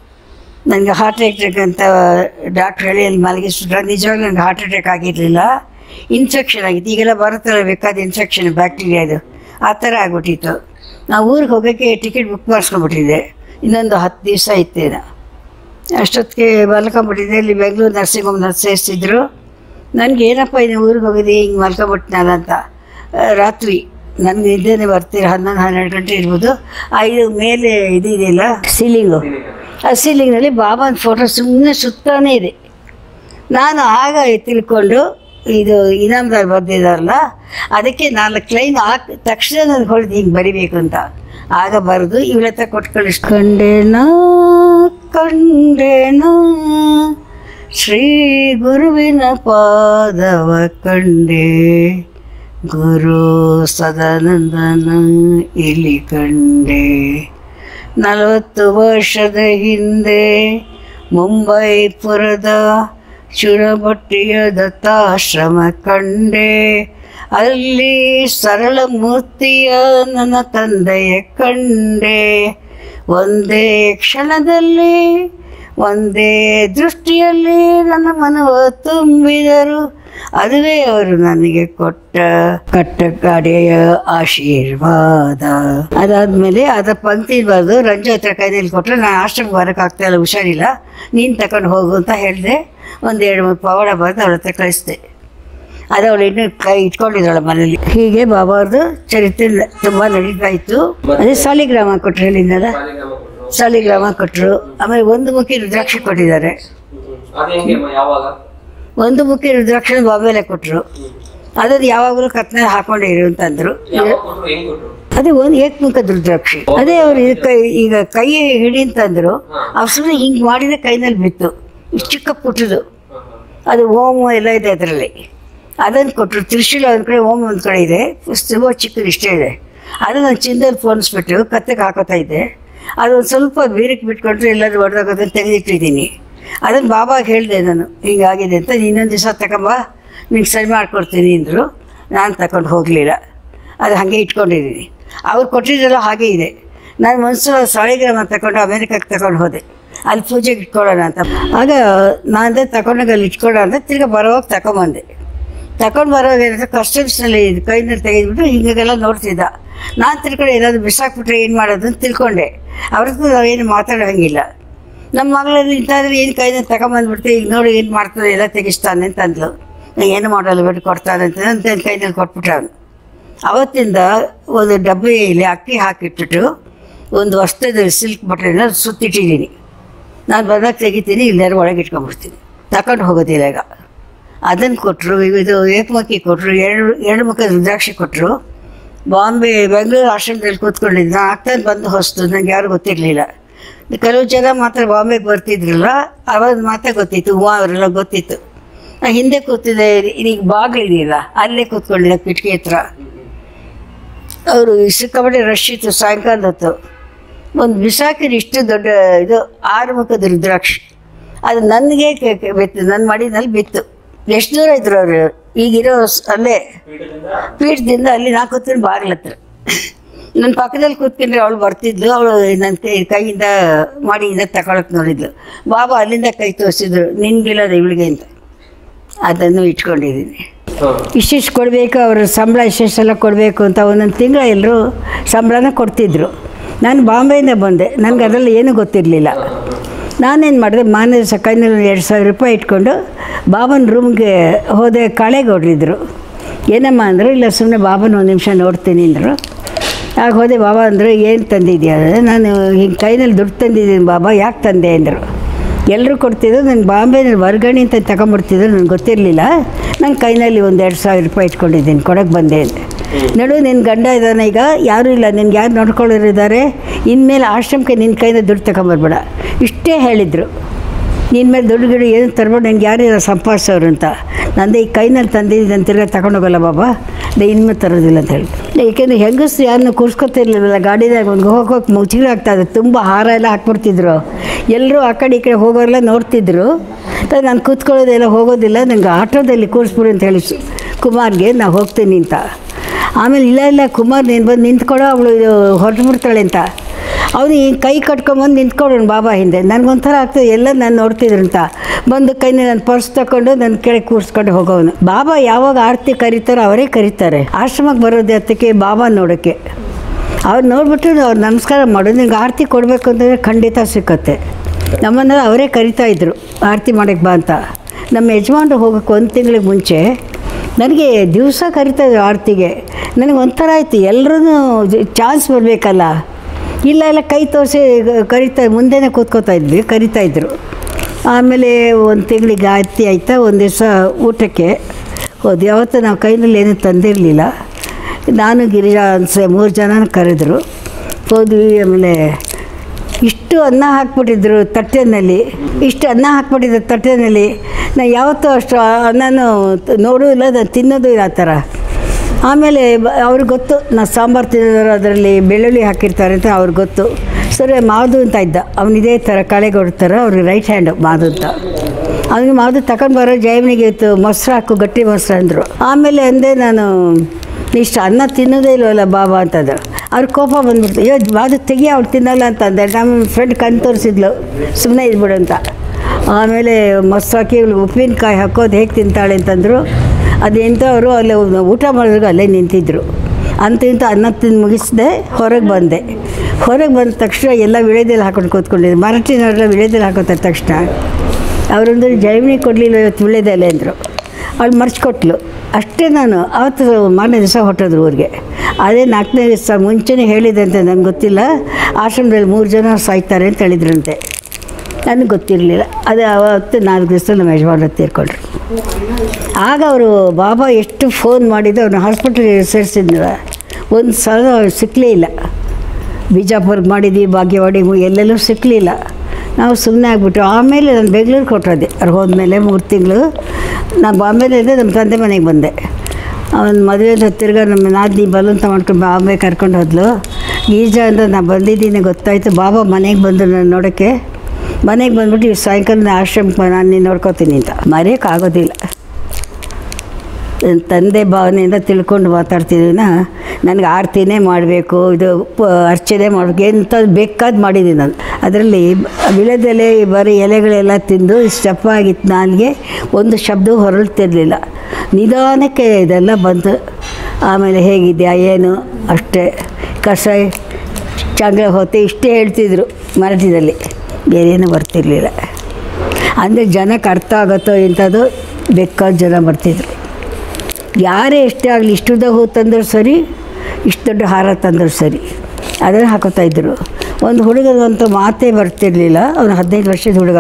ನನಗೆ ಹಾರ್ಟ್ ಅಟ್ಯಾಕ್ ಅಂತ ಡಾಕ್ಟ್ರ್ ಹೇಳಿ ಅಲ್ಲಿ ಮಲಗಿಸ್ಬಿಟ್ರೆ ನಿಜವಾಗ್ಲೂ ನನಗೆ ಹಾರ್ಟ್ ಅಟ್ಯಾಕ್ ಆಗಿರಲಿಲ್ಲ ಇನ್ಫೆಕ್ಷನ್ ಆಗಿತ್ತು ಈಗೆಲ್ಲ ಬರುತ್ತಲ್ಲ ಬೇಕಾದ ಇನ್ಫೆಕ್ಷನ್ ಬ್ಯಾಕ್ಟೀರಿಯಾ ಇದು ಆ ಥರ ಆಗ್ಬಿಟ್ಟಿತ್ತು ನಾವು ಊರಿಗೆ ಹೋಗೋಕ್ಕೆ ಟಿಕೆಟ್ ಬುಕ್ ಮಾಡಿಸ್ಕೊಂಡ್ಬಿಟ್ಟಿದ್ದೆ ಇನ್ನೊಂದು ಹತ್ತು ದಿವಸ ಇತ್ತೇನೋ ಅಷ್ಟೊತ್ತಿಗೆ ಮಲ್ಕೊಂಬಿಟ್ಟಿದ್ದೆ ಇಲ್ಲಿ ಬೆಂಗಳೂರು ನರ್ಸಿಂಗ್ ಹೋಮ್ ನರ್ಸ್ ಸೇರಿಸಿದ್ರು ನನಗೆ ಏನಪ್ಪ ಇದು ಊರಿಗೆ ಹೋಗಿದ್ದೆ ಹಿಂಗೆ ಮಲ್ಕೊಂಬಿಟ್ನಲ್ಲ ಅಂತ ಆ, ರಾತ್ರಿ ನನಗೆ ನಿದ್ದೆನೇ ಬರ್ತೀರ ಹನ್ನೊಂದು ಹನ್ನೆರಡು ಗಂಟೆ ಇರ್ಬೋದು ಆ ಇದು ಮೇಲೆ ಇದು ಇದೆಯಲ್ಲ ಸೀಲಿಂಗು ಆ ಸೀಲಿಂಗ್ನಲ್ಲಿ ಬಾಬಾನ ಫೋಟೋ ಸುಮ್ಮನೆ ಸುತ್ತಾನೇ ಇದೆ ನಾನು ಆಗ ತಿಳ್ಕೊಂಡು ಇದು ಇನಾಮ್ದಾರ್ ಬರ್ದಿದ್ದಾರಲ್ಲ ಅದಕ್ಕೆ ನಾಲ್ಕು ಲೈನ್ ಹಾಕಿ ತಕ್ಷಣ ನನಗೆ ಹೊಡೆದು ಹಿಂಗೆ ಬರಿಬೇಕು ಅಂತ ಆಗ ಬರೆದು ಇವಳತ್ತ ಕೊಟ್ಟು ಕಳಿಸ್ಕೊಂಡೇನೋ ಕಂಡೇನೋ ಶ್ರೀ ಗುರುವಿನ ಪಾದವ ಕಂಡೆ ಗುರು ಸದಾನಂದನ ಇಲ್ಲಿ ಕಂಡೆ ನಲವತ್ತು ವರ್ಷದ ಹಿಂದೆ ಮುಂಬೈಪುರದ ಚುರಬಟ್ಟಿಯ ದತ್ತಾಶ್ರಮ ಕಂಡೆ ಅಲ್ಲಿ ಸರಳ ಮೂರ್ತಿಯ ನನ್ನ ತಂದೆಯ ಕಂಡೆ ಒಂದೇ ಕ್ಷಣದಲ್ಲಿ ಒಂದೇ ದೃಷ್ಟಿಯಲ್ಲಿ ನನ್ನ ಮನವ ತುಂಬಿದರು ಅದುವೇ ಅವರು ನನಗೆ ಕೊಟ್ಟ ಕಟ್ಟಕಾಡೆಯ ಆಶೀರ್ವಾದ ಅದಾದ್ಮೇಲೆ ಅದ ಪಂಕ್ತಿ ಬರೆದು ರಂಜು ಹತ್ರ ಕೈಯಲ್ಲಿ ಕೊಟ್ಟರೆ ನಾನು ಆಶ್ರಮಕ್ಕೆ ಬರೋಕ್ಕಾಗ್ತಾ ಇಲ್ಲ ಹುಷಾರಿಲ್ಲ ನೀನು ತಗೊಂಡು ಹೋಗು ಅಂತ ಹೇಳಿದೆ ಒಂದು ಎರಡು ಮೂರು ಪವಾಡ ಬರೆದು ಅವಳ ಹತ್ರ ಕಳಿಸ್ದೆ ಅದು ಅವಳು ಇನ್ನೂ ಕೈ ಇಟ್ಕೊಂಡಿದ್ದಾಳೆ ಮನೇಲಿ ಹೀಗೆ ಬಾಬಾವ್ರದ್ದು ಚರಿತ್ರೆ ತುಂಬ ನಡೀತಾ ಇತ್ತು ಅದೇ ಸಾಲಿಗ್ರಾಮ ಕೊಟ್ಟರು ಹೇಳಿದ್ನಲ್ಲ ಸಾಲಿಗ್ರಾಮ ಕೊಟ್ರು ಸಾಲಿಗ್ರಾಮ ಕೊಟ್ಟರು ಆಮೇಲೆ ಒಂದು ಮುಖಿ ರುದ್ರಾಕ್ಷಿ ಕೊಟ್ಟಿದ್ದಾರೆ ಹ್ಮ್, ಹ್ಮ್. ಅದು ಹೆಂಗೆ ಅಮ್ಮ? ಯಾವಾಗ ಒಂದು ಮುಖಿ ರುದ್ರಾಕ್ಷಿ ಬಾಂಬೆಲೆ ಕೊಟ್ಟರು ಅದನ್ನು ಯಾವಾಗಲೂ ಕತ್ನ ಹಾಕೊಂಡೇ ಇರು ಅಂತಂದ್ರು ಯಾವಾಗ ಕೊಟ್ರು ಹೆಂಗ್ ಕೊಟ್ರು ಅದೇ ಒಂದು ಏಕಮುಖದ ರುದ್ರಾಕ್ಷಿ ಅದೇ ಅವ್ರು ಇದು ಕೈ ಈಗ ಕೈ ಹಿಡಿ ಅಂತಂದ್ರು ಅವ್ರು ಸುಮ್ಮನೆ ಹಿಂಗೆ ಮಾಡಿದ್ರೆ ಕೈನಲ್ಲಿ ಬಿತ್ತು ಇಷ್ಟು ಚಿಕ್ಕ ಪುಟ್ಟದು ಹಾ, ಹಾ. ಅದು ಓಮ್ ಎಲ್ಲ ಇದೆ ಅದರಲ್ಲಿ ಅದನ್ನು ಕೊಟ್ಟರು ತ್ರಿಶೂಲ ಒಂದು ಕಡೆ ಓಮ್ ಒಂದು ಕಡೆ ಇದೆ ತುಂಬ ಚಿಕ್ಕದು ಇಷ್ಟೇ ಇದೆ ಅದನ್ನು ನಾನು ಚಿಂದಲ್ಲಿ ಫೋನ್ಸ್ಬಿಟ್ಟು ಕತ್ತಕ್ಕೆ ಹಾಕೋತಾ ಇದ್ದೆ ಅದೊಂದು ಸ್ವಲ್ಪ ಬೀರಕ್ಕೆ ಬಿಟ್ಕೊಂಡ್ರೆ ಎಲ್ಲರೂ ಹೊಡೆದಾಗೋದನ್ನು ತೆಗೆದಿಟ್ಟಿದ್ದೀನಿ ಅದನ್ನು ಬಾಬಾಗೆ ಹೇಳಿದೆ ನಾನು ಹಿಂಗಾಗಿದೆ ಅಂತ ಇನ್ನೊಂದು ದಿವಸ ತಗೊಂಬ ನಿಂಗೆ ಸರಿ ಮಾಡ್ಕೊಡ್ತೀನಿ ಅಂದರು ನಾನು ತಗೊಂಡು ಹೋಗಲಿಲ್ಲ ಅದು ಹಾಗೆ ಇಟ್ಕೊಂಡಿದ್ದೀನಿ ಅವ್ರು ಕೊಟ್ಟಿದ್ದೆಲ್ಲ ಹಾಗೆ ಇದೆ ನಾನು ಮನಸ್ಸು ಸಾಳಿಗ್ರಾಮ ತಗೊಂಡು ಅಮೇರಿಕಕ್ಕೆ ತಗೊಂಡು ಹೋದೆ ಅಲ್ಲಿ ಪೂಜೆಗೆ ಇಟ್ಕೊಳ್ಳೋಣ ಅಂತ ಆಗ ನಾನಂದೆ ತಗೊಂಡಾಗ ಅಲ್ಲಿ ಇಟ್ಕೊಳ್ಳೋಣ ಅಂತ ತಿರ್ಗಿ ಬರೋವಾಗ ತಗೊಂಬಂದೆ ತಗೊಂಡು ಬರೋವಾಗ ಏನಾದ್ರು ಕಸ್ಟಮ್ಸ್ನಲ್ಲಿ ಕೈನಲ್ಲಿ ತೆಗೆದ್ಬಿಟ್ಟು ಹಿಂಗೆಲ್ಲ ನೋಡ್ತಿದ್ದ ನಾನು ತಿಳ್ಕೊಂಡು ಏನಾದರೂ ಬಿಸಾಕ್ಬಿಟ್ರೆ ಏನು ಮಾಡೋದು ಅಂತ ತಿಳ್ಕೊಂಡೆ ಅವ್ರದ್ದು ನಾವೇನು ಮಾತಾಡೋ ಹಂಗಿಲ್ಲ ನಮ್ಮ ಮಗಳಲ್ಲಿ ಇಂತಾದ್ರೆ ಏನು ಕೈನ ತಗೊಂಬಂದ್ಬಿಡ್ತೀವಿ ಈಗ ನೋಡಿ ಏನು ಮಾಡ್ತದೆ ಎಲ್ಲ ತೆಗಿಸ್ತಾನೆ ಅಂತ ಅಂದ್ಲು ನಾನು ಏನು ಮಾಡಲ್ಲ ಬಿಟ್ಟು ಕೊಡ್ತಾನೆ ಅಂತ ಅಂತ ಕೈನಲ್ಲಿ ಕೊಟ್ಬಿಟ್ಟ ಅವನು ಅವತ್ತಿಂದ ಒಂದು ಡಬ್ಬಿಯಲ್ಲಿ ಅಕ್ಕಿ ಹಾಕಿಟ್ಬಿಟ್ಟು ಒಂದು ವಸ್ತುದ ಸಿಲ್ಕ್ ಬಟ್ಟೆನ ಸುತ್ತಿಟ್ಟಿದ್ದೀನಿ ನಾನು ಬಂದಾಗ ತೆಗಿತೀನಿ ಇಲ್ಲಾರು ಒಳಗೆ ಇಟ್ಕೊಂಡ್ಬಿಡ್ತೀನಿ ತಗೊಂಡು ಹೋಗೋದಿಲ್ಲ ಈಗ ಅದನ್ನು ಕೊಟ್ಟರು ಇದು ಏಕಮಕ್ಕಿ ಕೊಟ್ಟರು ಎರಡು ಎರಡು ಮುಖದ ರುದ್ರಾಕ್ಷಿ ಕೊಟ್ಟರು ಬಾಂಬೆ ಬೆಂಗಳೂರು ಆಶ್ರಮದಲ್ಲಿ ಕೂತ್ಕೊಂಡಿದ್ದು ನಾನು ಆಗ್ತಾನೆ ಬಂದು ಹೊಸ್ತು ನನಗೆ ಯಾರು ಗೊತ್ತಿರಲಿಲ್ಲ ಕೆಲವು ಜನ ಮಾತ್ರ ಬಾಂಬೆಗೆ ಬರ್ತಿದ್ರಲ್ಲ ಅವಾಗ ಮಾತ್ರ ಗೊತ್ತಿತ್ತು ಉಮಾ ಅವರೆಲ್ಲ ಗೊತ್ತಿತ್ತು ನಾನು ಹಿಂದೆ ಕೂತಿದ್ದೆ ಈಗ ಬಾಗಿಲಿದೆಯಲ್ಲ ಅಲ್ಲೇ ಕೂತ್ಕೊಂಡಿದ್ದೆ ಕಿಟಕಿ ಹತ್ರ ಅವರು ಸಿಕ್ಕಾಪಟ್ಟೆ ರಶ್ ಇತ್ತು ಸಾಯಂಕಾಲ ಹೊತ್ತು ಒಂದು ಬಿಸಾಕಿದ ಇಷ್ಟು ದೊಡ್ಡ ಇದು ಆರು ಮುಖದ ರುದ್ರಾಕ್ಷಿ ಅದು ನನಗೆ ಬಿತ್ತು ನನ್ನ ಮಡಿನಲ್ಲಿ ಬಿತ್ತು ಎಷ್ಟು ದೂರ ಇದ್ರು ಅವರು ಈಗಿರೋ ಸ್- ಅಲ್ಲೇ ಪೀಠದಿಂದ ಪೀಠದಿಂದ ಅಲ್ಲಿ ನಾ ಕೂತ್ಕೊಂಡು ಬಾಗಿಲ ಹತ್ರ ನನ್ನ ಪಕ್ಕದಲ್ಲಿ ಕೂತ್ಕೊಂಡ್ರೆ ಅವಳು ಬರ್ತಿದ್ಲು ಅವಳು ನನ್ನ ಕೈ ಕೈಯಿಂದ ಮಾಡಿಯಿಂದ ತಗೊಳಕ್ ನೋಡಿದ್ಲು ಬಾಬಾ ಅಲ್ಲಿಂದ ಕೈ ತೋರಿಸಿದ್ರು ನಿನ್ಗಿಲ್ಲದ ಇವಳಿಗೆ ಅಂತ ಅದನ್ನು ಇಟ್ಕೊಂಡಿದ್ದೀನಿ ಹಾ. ಇಷ್ಟಿಷ್ಟು ಕೊಡಬೇಕು ಅವ್ರ ಸಂಬಳ ಇಷ್ಟಿಷ್ಟೆಲ್ಲ ಕೊಡಬೇಕು ಅಂತ ಒಂದೊಂದು ತಿಂಗಳ ಎಲ್ಲರೂ ಸಂಬಳನ ಕೊಡ್ತಿದ್ರು ನಾನು ಬಾಂಬೆಯಿಂದ ಬಂದೆ ನನಗೆ ಅದರಲ್ಲಿ ಏನೂ ಗೊತ್ತಿರಲಿಲ್ಲ ನಾನೇನು ಮಾಡಿದೆ ಮಾನ್ಯ ಕೈನಲ್ಲಿ ಎರಡು ಸಾವಿರ ರೂಪಾಯಿ ಇಟ್ಕೊಂಡು ಬಾಬನ ರೂಮ್ಗೆ ಹೋದೆ ಕಳೆಗೆ ಹೊಡ್ರಿದ್ರು ಏನಮ್ಮ ಅಂದರು ಇಲ್ಲ ಸುಮ್ಮನೆ ಬಾಬನ ಒಂದು ನಿಮಿಷ ನೋಡ್ತೀನಿ ಅಂದರು ಆಗ ಹೋದೆ ಬಾಬಾ ಅಂದರು ಏನು ತಂದಿದ್ಯಾ ಅಂದರೆ ನಾನು ಹಿಂಗೆ ಕೈನಲ್ಲಿ ದುಡ್ಡು ತಂದಿದ್ದೀನಿ ಬಾಬಾ ಯಾಕೆ ತಂದೆ ಅಂದರು ಎಲ್ಲರೂ ಕೊಡ್ತಿದ್ರು ನಾನು ಬಾಂಬೆನಲ್ಲಿ ವರ್ಗಣಿ ಅಂತ ತಗೊಂಬಿಡ್ತಿದ್ರು ನನಗೆ ಗೊತ್ತಿರಲಿಲ್ಲ ನನ್ನ ಕೈನಲ್ಲಿ ಒಂದು ಎರಡು ಸಾವಿರ ರೂಪಾಯಿ ಇಟ್ಕೊಂಡಿದ್ದೀನಿ ಕೊಡಕ್ಕೆ ಬಂದೆ ಅಂತ ನಡು ನಿನ್ನ ಗಂಡ ಇದ್ದಾನೆ ಈಗ ಯಾರೂ ಇಲ್ಲ ನಿನ್ಗೆ ಯಾರು ನೋಡ್ಕೊಳ್ಳೋರಿದ್ದಾರೆ ಇನ್ಮೇಲೆ ಆಶ್ರಮಕ್ಕೆ ನಿನ್ನ ಕೈಯಿಂದ ದುಡ್ಡು ತಗೊಂಬರ್ಬೇಡ ಇಷ್ಟೇ ಹೇಳಿದರು ನಿನ್ನ ಮೇಲೆ ದುಡ್ಡು ಗಿಡ ಏನು ತರ್ಬೇಡ ನಿನ್ಗೆ ಯಾರು ಸಂಪಾದಿಸೋರು ಅಂತ ನಂದೇ ಈ ಕೈನಲ್ಲಿ ತಂದಿದ್ದೀನಿ ಅಂತ ತಿರ್ಗಾ ತಗೊಂಡೋಗಲ್ಲ ಬಾಬಾ ದೇ ಇನ್ಮೇಲೆ ತರೋದಿಲ್ಲ ಅಂತ ಹೇಳಿ ಏಕೆಂದರೆ ಹೆಂಗಸ್ರು ಯಾರನ್ನೂ ಕೂರ್ಸ್ಕೊತಿರ್ಲಿಲ್ಲ ಗಾಡಿದಾಗ ಒಂದು ಹೋಗೋಕೆ ಮುಚ್ಚಿಗೆ ಆಗ್ತಾಯಿದೆ ತುಂಬ ಹಾರ ಎಲ್ಲ ಹಾಕ್ಬಿಡ್ತಿದ್ರು ಎಲ್ಲರೂ ಆ ಕಡೆ ಈ ಕಡೆ ಹೋಗೋರೆಲ್ಲ ನೋಡ್ತಿದ್ರು ತ- ನಾನು ಕೂತ್ಕೊಳ್ಳೋದೆಲ್ಲ ಹೋಗೋದಿಲ್ಲ ನಂಗೆ ಆಟೋದಲ್ಲಿ ಕೂರಿಸ್ಬಿಡು ಅಂತ ಹೇಳಿ ಸು- ಕುಮಾರ್ಗೆ ನಾ ಹೋಗ್ತೀನಿ ಅಂತ ಆಮೇಲೆ ಇಲ್ಲ ಇಲ್ಲ ಕುಮಾರ್ ನೀನು ಬಂದು ನಿಂತ್ಕೊಡೋ ಅವಳು ಹೊರಟು ಬಿಡ್ತಾಳೆ ಅಂತ ಅವನು ಈ ಕೈ ಕಟ್ಕೊಂಬಂದು ನಿಂತ್ಕೊಡೋಣ ಬಾಬಾ ಹಿಂದೆ ನನಗೊಂಥರ ಆಗ್ತದೆ ಎಲ್ಲ ನಾನು ನೋಡ್ತಿದ್ರು ಅಂತ ಬಂದು ಕೈನ ನನ್ನ ಪರ್ಸ್ ತಗೊಂಡು ನನ್ನ ಕೆಳಗೆ ಕೂರಿಸ್ಕೊಂಡು ಹೋಗೋನು ಬಾಬಾ ಯಾವಾಗ ಆರತಿ ಕರೀತಾರೋ ಅವರೇ ಕರೀತಾರೆ ಆಶ್ರಮಕ್ಕೆ ಬರೋದು ಅದಕ್ಕೆ ಬಾಬಾ ನೋಡೋಕ್ಕೆ ಅವ್ರು ನೋಡ್ಬಿಟ್ಟು ಅವ್ರು ನಮಸ್ಕಾರ ಮಾಡೋದು ನಿಂಗೆ ಆರತಿ ಕೊಡಬೇಕು ಅಂತಂದರೆ ಖಂಡಿತ ಸಿಕ್ಕತ್ತೆ ನಮ್ಮನ್ನೆಲ್ಲ ಅವರೇ ಕರಿತಾ ಇದ್ರು ಆರತಿ ಮಾಡೋಕ್ಕೆ ಬಾ ಅಂತ ನಮ್ಮ ಯಜಮಾನ್ರು ಹೋಗೋಕ್ಕೆ ಒಂದು ತಿಂಗಳಿಗೆ ಮುಂಚೆ ನನಗೆ ದಿವಸ ಕರಿತಾಯಿದ್ರು ಆರತಿಗೆ ನನಗೆ ಒಂಥರ ಆಯಿತು ಎಲ್ಲರೂ ಚಾನ್ಸ್ ಬರಬೇಕಲ್ಲ ಇಲ್ಲ ಇಲ್ಲ ಕೈ ತೋರಿಸಿ ಕರಿತಾ ಮುಂದೆನೇ ಕೂತ್ಕೋತಾ ಇದ್ವಿ ಕರಿತಾ ಇದ್ರು ಆಮೇಲೆ ಒಂದು ತಿಂಗಳಿಗೆ ಆರತಿ ಆಯ್ತಾ ಒಂದು ದಿವಸ ಊಟಕ್ಕೆ ಹೋದ್ವಿ ಯಾವತ್ತೂ ನಾವು ಕೈನಲ್ಲಿ ಏನೂ ತಂದಿರಲಿಲ್ಲ ನಾನು ಗಿರಿಜಾ ಅನ್ಸೆ ಮೂರು ಜನನ ಕರೆದ್ರು ಹೋದ್ವಿ ಆಮೇಲೆ ಇಷ್ಟು ಅನ್ನ ಹಾಕ್ಬಿಟ್ಟಿದ್ರು ತಟ್ಟೆನಲ್ಲಿ ಇಷ್ಟು ಅನ್ನ ಹಾಕ್ಬಿಟ್ಟಿದ್ರು ತಟ್ಟೆನಲ್ಲಿ ನಾನು ಯಾವತ್ತೂ ಅಷ್ಟು ಅನ್ನನೂ ನೋಡೂ ಇಲ್ಲ ನಾನು ತಿನ್ನೋದು ಇಲ್ಲ ಆ ಥರ ಆಮೇಲೆ ಬ- ಅವ್ರಿಗೆ ಗೊತ್ತು ನಾ ಸಾಂಬಾರು ತಿನ್ನೋರು ಅದರಲ್ಲಿ ಬೆಳ್ಳುಳ್ಳಿ ಹಾಕಿರ್ತಾರೆ ಅಂತ ಅವ್ರಿಗೆ ಗೊತ್ತು ಸರಿ ಮಾದು ಅಂತ ಇದ್ದ ಅವನಿದೇ ಥರ ಕಳೆಗೊಡ್ ಥರ ಅವ್ರಿಗೆ ರೈಟ್ ಹ್ಯಾಂಡು ಮಾದು ಅಂತ ಅವನಿಗೆ ಮಾದು ತಗೊಂಡು ಬರೋ ಜೈವನಿಗೆ ಇತ್ತು ಮೊಸರು ಹಾಕು ಗಟ್ಟಿ ಮೊಸರು ಅಂದರು ಆಮೇಲೆ ಅಂದೆ ನಾನು ಇಷ್ಟು ಅನ್ನ ತಿನ್ನೋದೇ ಇಲ್ವಲ್ಲ ಬಾಬಾ ಅಂತಂದ್ರು ಅವ್ರ ಕೋಪ ಬಂದ್ಬಿಡ್ತು ಅಯ್ಯೋ ಮಾದು ತೆಗಿ ಅವ್ಳು ತಿನ್ನಲ್ಲ ಅಂತಂದೆ ನಮ್ಮ ಫ್ರೆಂಡ್ ಕಣ್ ತೋರಿಸಿದ್ಲು ಸುಮ್ಮನೆ ಇದ್ಬಿಡು ಅಂತ ಆಮೇಲೆ ಮೊಸರು ಹಾಕಿ ಇವ್ಳು ಉಪ್ಪಿನಕಾಯಿ ಹಾಕೋದು ಹೇಗೆ ತಿಂತಾಳೆ ಅಂತಂದರು ಅದೆಂಥವ್ರು ಅಲ್ಲಿ ಊಟ ಮಾಡಿದಾಗ ಅಲ್ಲೇ ನಿಂತಿದ್ದರು ಅಂತ ಇಂಥ ಅನ್ನ ತಿಂದು ಮುಗಿಸಿದೆ ಹೊರಗೆ ಬಂದೆ ಹೊರಗೆ ಬಂದ ತಕ್ಷಣ ಎಲ್ಲ ವಿಳೆದೆಲ್ಲ ಹಾಕೊಂಡು ಕೂತ್ಕೊಂಡಿದ್ದೆ ಮರಾಠಿನವರೆಲ್ಲ ವಿಳೆದೆಲ್ಲ ಹಾಕೋತಾರೆ ತಕ್ಷಣ ಅವರೊಂದು ಜೈವಿನಿ ಕೊಡಲಿಲ್ಲ ಇವತ್ತು ವಿಳೆದೆಲೆ ಅಂದರು ಅವಳು ಮರ್ಚ್ಕೊಟ್ಲು ಅಷ್ಟೇ ನಾನು ಅವತ್ತು ಮಾರನೇ ದಿವಸ ಹೊಟ್ಟೋದ್ರು ಊರಿಗೆ ಅದೇ ನಾಲ್ಕನೇ ದಿವಸ ಮುಂಚೆನೇ ಹೇಳಿದೆ ಅಂತ ನನಗೆ ಗೊತ್ತಿಲ್ಲ ಆಶ್ರಮದಲ್ಲಿ ಮೂರು ಜನ ಸಾಯ್ತಾರೆ ಅಂತ ಹೇಳಿದ್ರಂತೆ ನನಗೆ ಗೊತ್ತಿರಲಿಲ್ಲ ಅದು ಅವತ್ತು ನಾಲ್ಕು ದಿವಸ ನಮ್ಮ ಯಜಮಾನ ತೀರ್ಕೊಂಡ್ರು ಆಗ ಅವರು ಬಾಬಾ ಎಷ್ಟು ಫೋನ್ ಮಾಡಿದ್ದು ಅವ್ರನ್ನ ಹಾಸ್ಪಿಟ್ಲಿಗೆ ಸೇರಿಸಿದ್ನಲ್ಲ ಒಂದು ಸಲ ಅವ್ರು ಸಿಕ್ಕಲೇ ಇಲ್ಲ ಬಿಜಾಪುರ್ಗೆ ಮಾಡಿದ್ವಿ ಭಾಗ್ಯವಾಡಿ ಎಲ್ಲೆಲ್ಲೂ ಸಿಕ್ಕಲಿಲ್ಲ ನಾವು ಸುಮ್ಮನೆ ಆಗ್ಬಿಟ್ಟು ಆಮೇಲೆ ನಾನು ಬೆಂಗಳೂರಿಗೆ ಹೊಟ್ಟೋದೆ ಅವ್ರು ಹೋದ್ಮೇಲೆ ಮೂರು ತಿಂಗಳು ನಾನು ಬಾಂಬೆಲಿದ್ದೆ ನಮ್ಮ ತಂದೆ ಮನೆಗೆ ಬಂದೆ ಅವನ ಮದುವೆ ಅಂತ ತಿರ್ಗಾ ನಮ್ಮ ನಾದಿನಿ ಬಲವಂತ ಮಾಡ್ಕೊಂಡು ಬಾಂಬೆ ಕರ್ಕೊಂಡು ಹೋದ್ಲು ಗೀಜಾ ಅಂತ ನಾನು ಬಂದಿದ್ದೀನಿ ಗೊತ್ತಾಯಿತು ಬಾಬಾ ಮನೆಗೆ ಬಂದು ನಾನು ನೋಡೋಕ್ಕೆ ಮನೆಗೆ ಬಂದ್ಬಿಟ್ಟು ಈ ಸಾಯಂಕಾಲ ಆಶ್ರಮಕ್ಕೆ ನಾನು ನೀನು ನೋಡ್ಕೋತೀನಿ ಅಂತ ಮರೆಯೋಕ್ಕಾಗೋದಿಲ್ಲ ನನ್ನ ತಂದೆ ಭಾವನೆಯಿಂದ ತಿಳ್ಕೊಂಡು ಮಾತಾಡ್ತಿದ್ದೀನ ನನಗೆ ಆರತಿನೇ ಮಾಡಬೇಕು ಇದು ಪ- ಅರ್ಚನೆ ಮಾಡಬೇಕು ಎಂಥದ್ದು ಬೇಕಾದ್ದು ಮಾಡಿದ್ದೀನಿ ನಾನು ಅದರಲ್ಲಿ ವಿಳೆದೆಲೆ ಬರೀ ಎಲೆಗಳೆಲ್ಲ ತಿಂದು ಇಷ್ಟಪ್ಪ ಆಗಿತ್ತು ನನಗೆ ಒಂದು ಶಬ್ದ ಹೊರಳ್ತಿರ್ಲಿಲ್ಲ ನಿಧಾನಕ್ಕೆ ಇದೆಲ್ಲ ಬಂತು ಆಮೇಲೆ ಹೇಗಿದೆಯಾ ಏನು ಅಷ್ಟೇ ಕಷಾಯ ಚಂದ್ರ ಹೋತೆ ಇಷ್ಟೇ ಹೇಳ್ತಿದ್ರು ಮರಾಠಿದಲ್ಲಿ ಬೇರೇನು ಬರ್ತಿರ್ಲಿಲ್ಲ ಅಂದರೆ ಜನಕ್ಕೆ ಅರ್ಥ ಆಗುತ್ತೋ ಇಂಥದ್ದು ಬೇಕಾದ ಜನ ಬರ್ತಿದ್ರು ಯಾರೇ ಎಷ್ಟೇ ಆಗಲಿ ಇಷ್ಟುದ ಹೂ ತಂದರೂ ಸರಿ ಇಷ್ಟು ದೊಡ್ಡ ಹಾರ ತಂದರೂ ಸರಿ ಅದನ್ನು ಹಾಕೋತಾ ಇದ್ದರು ಒಂದು ಹುಡುಗದಂತೂ ಮಾತೇ ಬರ್ತಿರ್ಲಿಲ್ಲ ಅವನು ಹದಿನೈದು ವರ್ಷದ ಹುಡುಗ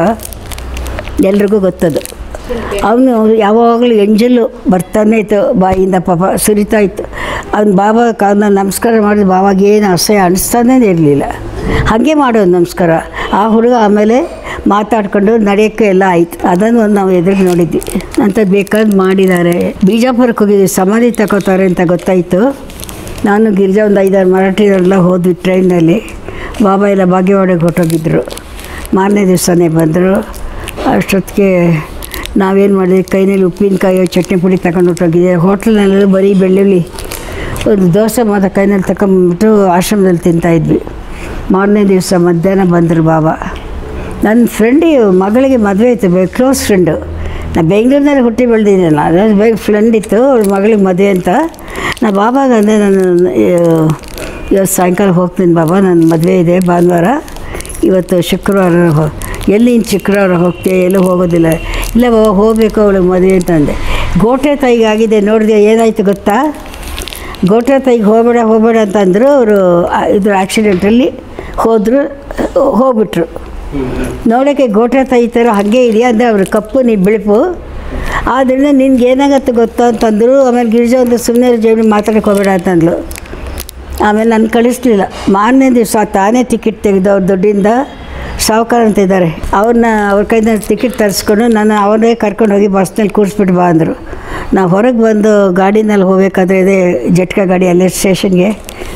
ಎಲ್ರಿಗೂ ಗೊತ್ತದು ಅವನು ಯಾವಾಗಲೂ ಎಂಜಲು ಬರ್ತಾನೆ ಇತ್ತು ಬಾಯಿಂದ ಪಾಪ ಸುರಿತಾ ಇತ್ತು ಅವ್ನು ಬಾಬಾ ಕಾವ್ನ ನಮಸ್ಕಾರ ಮಾಡಿದ ಬಾವಾಗ ಏನು ಅಸಹ್ಯ ಅನಿಸ್ತಾನೇ ಇರಲಿಲ್ಲ ಹಾಗೆ ಮಾಡೋದು ನಮಸ್ಕಾರ ಆ ಹುಡುಗ ಆಮೇಲೆ ಮಾತಾಡ್ಕೊಂಡು ನಡೆಯೋಕ್ಕೆ ಎಲ್ಲ ಆಯಿತು ಅದನ್ನು ಒಂದು ನಾವು ಎದುರಿಗೆ ನೋಡಿದ್ವಿ ಅಂಥದ್ದು ಬೇಕಾದ್ ಮಾಡಿದ್ದಾರೆ ಬಿಜಾಪುರಕ್ಕೆ ಹೋಗಿದ್ವಿ ಸಮಾಧಿ ತಗೋತಾರೆ ಅಂತ ಗೊತ್ತಾಯಿತು ನಾನು ಗಿರಿಜಾ ಒಂದು ಐದಾರು ಮರಾಠಿಯವರೆಲ್ಲ ಹೋದ್ವಿ ಟ್ರೈನಲ್ಲಿ ಬಾಬಾ ಎಲ್ಲ ಭಾಗ್ಯವಾಡಿಗೆ ಹೊರಟೋಗಿದ್ರು ಮಾರನೇ ದಿವಸನೇ ಬಂದರು ಅಷ್ಟೊತ್ತಿಗೆ ನಾವೇನು ಮಾಡಿದ್ವಿ ಕೈನಲ್ಲಿ ಉಪ್ಪಿನಕಾಯಿ ಚಟ್ನಿ ಪುಡಿ ತಗೊಂಡು ಹೊರಟೋಗಿದ್ದೆ ಹೋಟ್ಲ್ನಲ್ಲೆಲ್ಲ ಬರೀ ಬೆಳ್ಳುಳ್ಳಿ ಒಂದು ದೋಸೆ ಮಾತ್ರ ಕೈನಲ್ಲಿ ತಗೊಂಬಿಟ್ಟು ಆಶ್ರಮದಲ್ಲಿ ತಿಂತಾಯಿದ್ವಿ ಮಾರನೇ ದಿವಸ ಮಧ್ಯಾಹ್ನ ಬಂದರು ಬಾಬಾ ನನ್ನ ಫ್ರೆಂಡಿಗೆ ಮಗಳಿಗೆ ಮದುವೆ ಇತ್ತು ಬೆ ಕ್ಲೋಸ್ ಫ್ರೆಂಡು ನಾನು ಬೆಂಗಳೂರಿನಲ್ಲಿ ಹುಟ್ಟಿ ಬೆಳೆದಿದ್ದೀನಲ್ಲ ಅದಾದ ಬೇ ಫ್ರೆಂಡ್ ಇತ್ತು ಅವಳ ಮಗಳಿಗೆ ಮದುವೆ ಅಂತ ನಾ ಬಾಬಾಗ ಅಂದೆ ನಾನು ಇವ್- ಇವತ್ತು ಸಾಯಂಕಾಲ ಹೋಗ್ತೀನಿ ಬಾಬಾ ನನ್ನ ಮದುವೆ ಇದೆ ಭಾನುವಾರ ಇವತ್ತು ಶುಕ್ರವಾರ ಹೋ ಎಲ್ಲಿ ಇನ್ನು ಶುಕ್ರವಾರ ಹೋಗ್ತೀಯ ಎಲ್ಲೂ ಹೋಗೋದಿಲ್ಲ ಇಲ್ಲ ಬಾಬಾ ಹೋಗಬೇಕು ಅವಳಿಗೆ ಮದುವೆ ಅಂತಂದೆ ಗೋಟೆ ತಾಯಿಗೆ ಆಗಿದೆ ನೋಡಿದೆ ಏನಾಯಿತು ಗೊತ್ತಾ ಗೋಟೆ ತಾಯಿಗೆ ಹೋಗಬೇಡ ಹೋಗಬೇಡ ಅಂತಂದರು ಅವರು ಇದ್ರ ಆಕ್ಸಿಡೆಂಟಲ್ಲಿ ಹೋದರು ಹೋಗ್ಬಿಟ್ರು ನೋಡೋಕ್ಕೆ ಗೋಟೆ ತಾಯಿ ಥರ ಹಾಗೆ ಇದೆಯಾ ಅಂದರೆ ಅವ್ರ ಕಪ್ಪು ನೀ ಬಿಳುಪು ಆದ್ದರಿಂದ ನಿನ್ಗೆ ಏನಾಗತ್ತೆ ಗೊತ್ತಾ ಅಂತಂದರು ಆಮೇಲೆ ಗಿರಿಜಾ ಒಂದು ಸುಮ್ಮನೆ ಜೀವನ ಮಾತಾಡಕ್ಕೆ ಹೋಗಬೇಡ ಅಂತಂದ್ಲು ಆಮೇಲೆ ನಾನು ಕಳಿಸ್ಲಿಲ್ಲ ಮಾರನೇ ದಿವಸ ತಾನೇ ಟಿಕೆಟ್ ತೆಗೆದು ಅವ್ರ ದುಡ್ಡಿಂದ ಸಾವುಕಾರ ಅಂತ ಇದ್ದಾರೆ ಅವ್ರನ್ನ ಅವ್ರ ಕೈಯಿಂದ ಟಿಕೆಟ್ ತರಿಸ್ಕೊಂಡು ನಾನು ಅವರೇ ಕರ್ಕೊಂಡು ಹೋಗಿ ಬಸ್ನಲ್ಲಿ ಕೂರಿಸ್ಬಿಟ್ಟು ಬಾ ಅಂದರು ನಾವು ಹೊರಗೆ ಬಂದು ಗಾಡಿನಲ್ಲಿ ಹೋಗ್ಬೇಕಾದ್ರೆ ಇದೆ ಜಟ್ಕಾ ಗಾಡಿ ಅಲ್ಲೇ ಸ್ಟೇಷನ್ಗೆ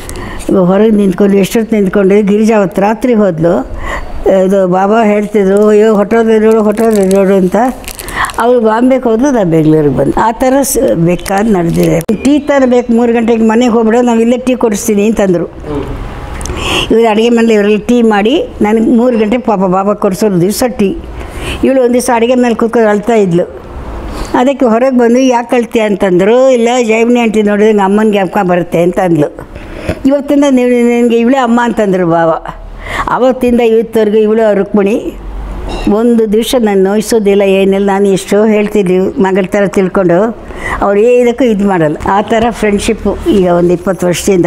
ಹೊರಗೆ ನಿಂತ್ಕೊಂಡು ಎಷ್ಟೊತ್ತು ನಿಂತ್ಕೊಂಡಿದ್ದೆ ಗಿರಿಜಾ ಅವತ್ತು ರಾತ್ರಿ ಹೋದ್ಲು ಇದು ಬಾಬಾ ಹೇಳ್ತಿದ್ರು ಅಯ್ಯೋ ಹೊಟ್ಟೋದ್ರೆ ನೋಡು ಹೊಟ್ಟೋದ್ರೆ ನೋಡು ಅಂತ ಅವ್ರು ಬಾಂಬೆಗೆ ಹೋದ್ರು ನಾನು ಬೆಂಗಳೂರಿಗೆ ಬಂದು ಆ ಥರ ಸ ಬೇಕಾದ ನಡೆದಿದೆ ಟೀ ತರಬೇಕು ಮೂರು ಗಂಟೆಗೆ ಮನೆಗೆ ಹೋಗ್ಬಿಡೋ ನಾವು ಇಲ್ಲೇ ಟೀ ಕೊಡಿಸ್ತೀನಿ ಅಂತಂದರು ಇವರು ಅಡುಗೆ ಮನೇಲಿ ಇವರೆಲ್ಲ ಟೀ ಮಾಡಿ ನನಗೆ ಮೂರು ಗಂಟೆ ಪಾಪ ಬಾಬಾ ಕೊಡಿಸೋರು ದಿವಸ ಟೀ ಇವಳು ಒಂದು ದಿವಸ ಅಡುಗೆ ಮೇಲೆ ಕೂತ್ಕೊಂಡು ಅಳ್ತಾ ಇದ್ಲು ಅದಕ್ಕೆ ಹೊರಗೆ ಬಂದು ಯಾಕೆ ಅಳ್ತೀಯ ಅಂತಂದರು ಇಲ್ಲ ಜೈವನಿ ಆಂಟಿ ನೋಡಿದ್ರೆ ಅಮ್ಮನಿಗೆ ಜ್ಞಾಪಕ ಬರುತ್ತೆ ಅಂತ ಅಂದ್ಲು ಇವತ್ತಿಂದ ನೀವು ನಿನಗೆ ಇವಳೇ ಅಮ್ಮ ಅಂತಂದರು ಬಾವ ಅವತ್ತಿಂದ ಇವತ್ತವರೆಗೂ ಇವಳು ರುಕ್ಮಿಣಿ ಒಂದು ದಿವಸ ನಾನು ನೋಯಿಸೋದಿಲ್ಲ ಏನಿಲ್ಲ ನಾನು ಎಷ್ಟೋ ಹೇಳ್ತಿದ್ವಿ ಮಗಳ ಥರ ತಿಳ್ಕೊಂಡು ಅವ್ರು ಏನಕ್ಕೂ ಇದು ಮಾಡಲ್ಲ ಆ ಥರ ಫ್ರೆಂಡ್ಶಿಪ್ಪು ಈಗ ಒಂದು ಇಪ್ಪತ್ತು ವರ್ಷದಿಂದ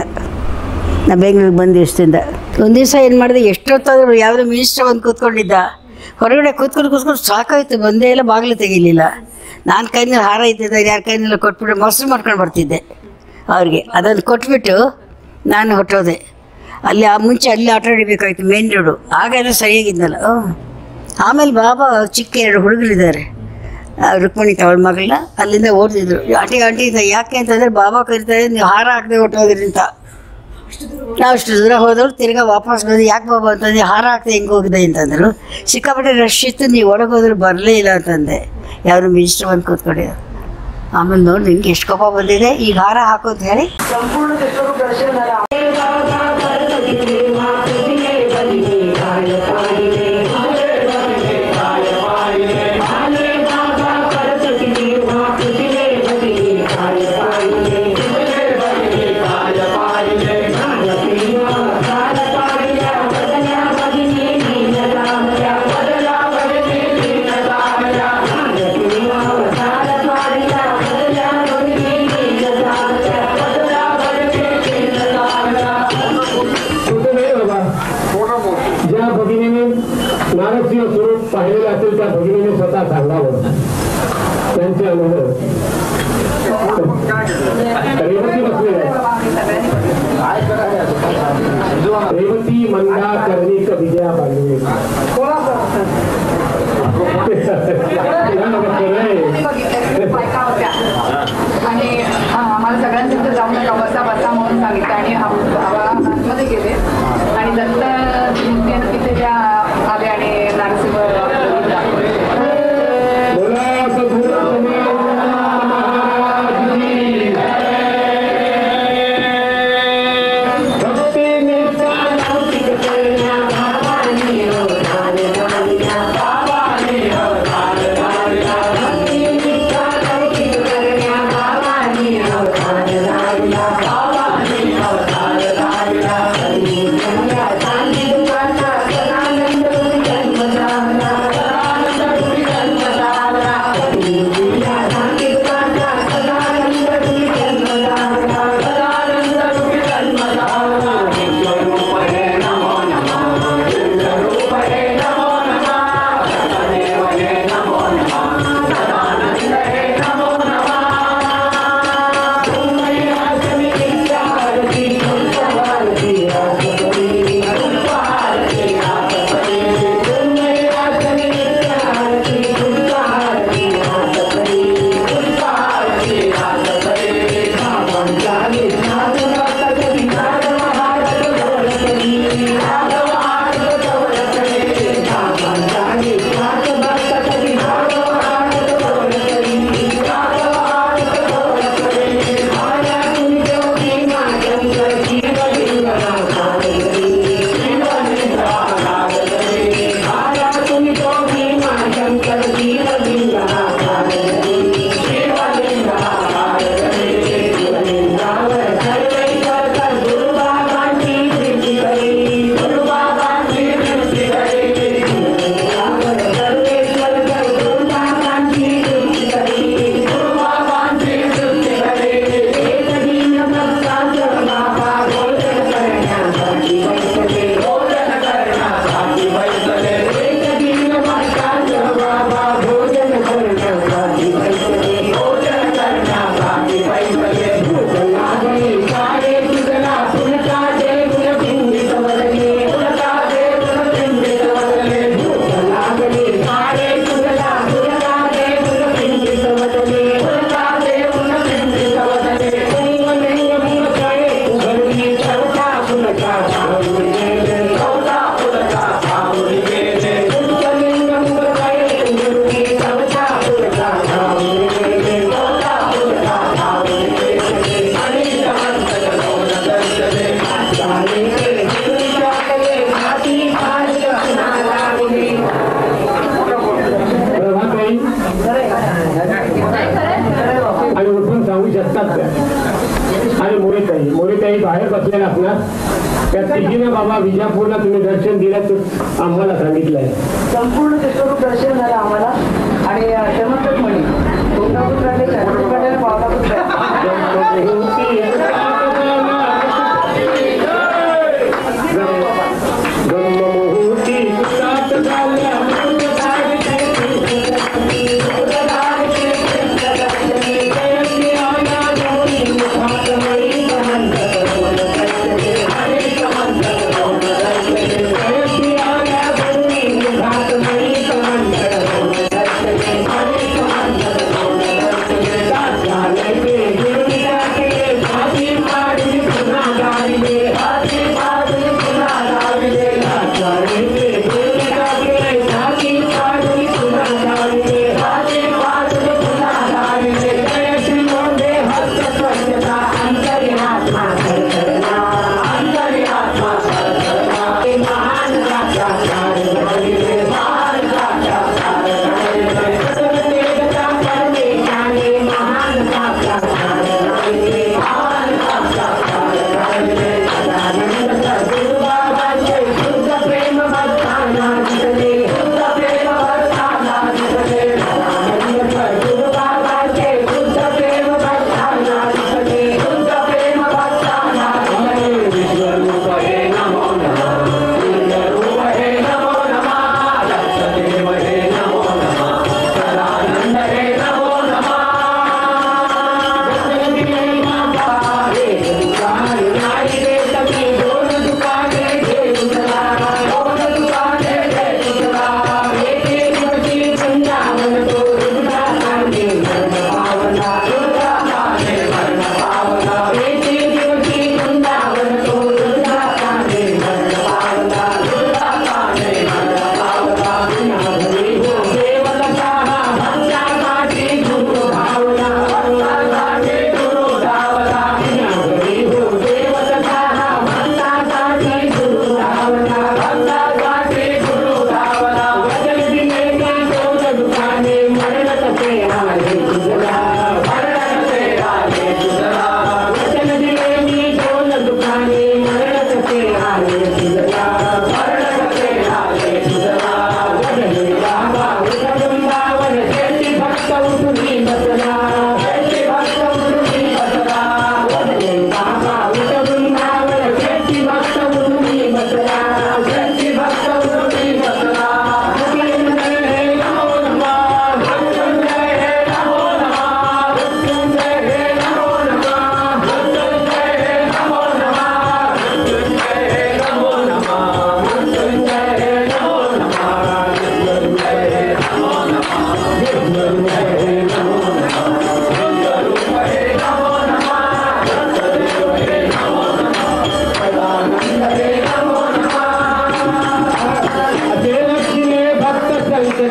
ನಾ ಬೆಂಗಳೂರಿಗೆ ಬಂದು ದಿವಸದಿಂದ ಒಂದು ದಿವಸ ಏನು ಮಾಡಿದೆ ಎಷ್ಟೊತ್ತಾದರೂ ಯಾವುದೋ ಮಿನಿಸ್ಟರ್ ಬಂದು ಕೂತ್ಕೊಂಡಿದ್ದ ಹೊರಗಡೆ ಕೂತ್ಕೊಂಡು ಕೂತ್ಕೊಂಡು ಸಾಕಾಯ್ತು ಬಂದೇ ಇಲ್ಲ ಬಾಗಿಲು ತೆಗಿಲಿಲ್ಲ ನಾನು ಕೈನಲ್ಲಿ ಹಾರ ಇದ್ದಿದ್ದೆ ಯಾರ ಕೈನೆಲ್ಲ ಕೊಟ್ಬಿಟ್ಟು ಮೊಸರು ಮಾಡ್ಕೊಂಡು ಬರ್ತಿದ್ದೆ ಅವ್ರಿಗೆ ಅದನ್ನು ಕೊಟ್ಬಿಟ್ಟು ನಾನು ಹೊಟ್ಟೋದೆ ಅಲ್ಲಿ ಆ ಮುಂಚೆ ಅಲ್ಲಿ ಆಟ ಆಡಬೇಕಾಯ್ತು ಮೇನ್ ರೋಡು ಆಗೆಲ್ಲ ಸರಿಯಾಗಿದ್ದಲ್ಲ ಆಮೇಲೆ ಬಾಬಾ ಚಿಕ್ಕ ಎರಡು ಹುಡುಗರಿದ್ದಾರೆ ಆ, ರುಕ್ಮಿಣಿ ಅವಳ ಮಗಳನ್ನ ಅಲ್ಲಿಂದ ಓಡ್ತಿದ್ರು ಆಂಟಿ ಆಂಟಿ ಇದು ಯಾಕೆ ಅಂತಂದರೆ ಬಾಬಾ ಕರಿತಾರೆ ನೀವು ಹಾರ ಹಾಕದೆ ಹೊಟ್ಟೋದ್ರಿ ಅಂತ ನಾವು ಅಷ್ಟು ದೂರ ಹೋದವ್ರು ತಿರ್ಗಾ ವಾಪಸ್ ಬಂದು ಯಾಕೆ ಬಾಬಾ ಅಂತಂದು ಹಾರ ಹಾಕ್ದೆ ಹೆಂಗೆ ಹೋಗಿದೆ ಅಂತಂದರು ಸಿಕ್ಕಾಪಟ್ಟೆ ರಶ್ ಇತ್ತು ನೀವು ಒಳಗೆ ಹೋದ್ರೆ ಬರಲೇ ಇಲ್ಲ ಅಂತಂದೆ ಯಾರು ಮಿನಿಸ್ಟರ್ ಬಂದು ಕೂತ್ಕೊಂಡು ಆಮೇಲೆ ನೋಡಿ ನಿಮ್ಗೆ ಎಷ್ಟು ಕೋಪ ಬಂದಿದೆ ಈಗ ಹಾರ ಹಾಕು ಅಂತ ಹೇಳಿ कुठे नाही बाबा ज्या भगिनीने नारसिंह स्वरूप पाहिलेलं असेल त्या भगिनीने स्वतः सांगावं त्यांचे अनुभव रेवती बसले रेवती मंदा कर्णिक विजया पाहिजे बायका होत्या आणि हा, आम्हाला सगळ्यांचं इथं जाऊन नका बसा बसा म्हणून सांगितलं आणि आम- आम्हाला आतमध्ये गेले आणि दत्त मूर्ती तिथे त्या आले आणि नारसिंह बोला सद्गुरू महाराज की भक्ती नित्यानंद प्रभाताई आणि उठून सांगू शकतात त्या आणि मोरेताई मोरेताई बाहेर बसलेल्या असणार त्या तिघीनं बाबा विजापूरला तुम्ही दर्शन दिलं तर आम्हाला सांगितलंय संपूर्ण चित्ररूप दर्शन झालं आम्हाला आणि शमंतक म्हणी कोल्हापूर राहिले छत्तीसगड ब्रह्ममुहूर्ती सात झाल्या आणि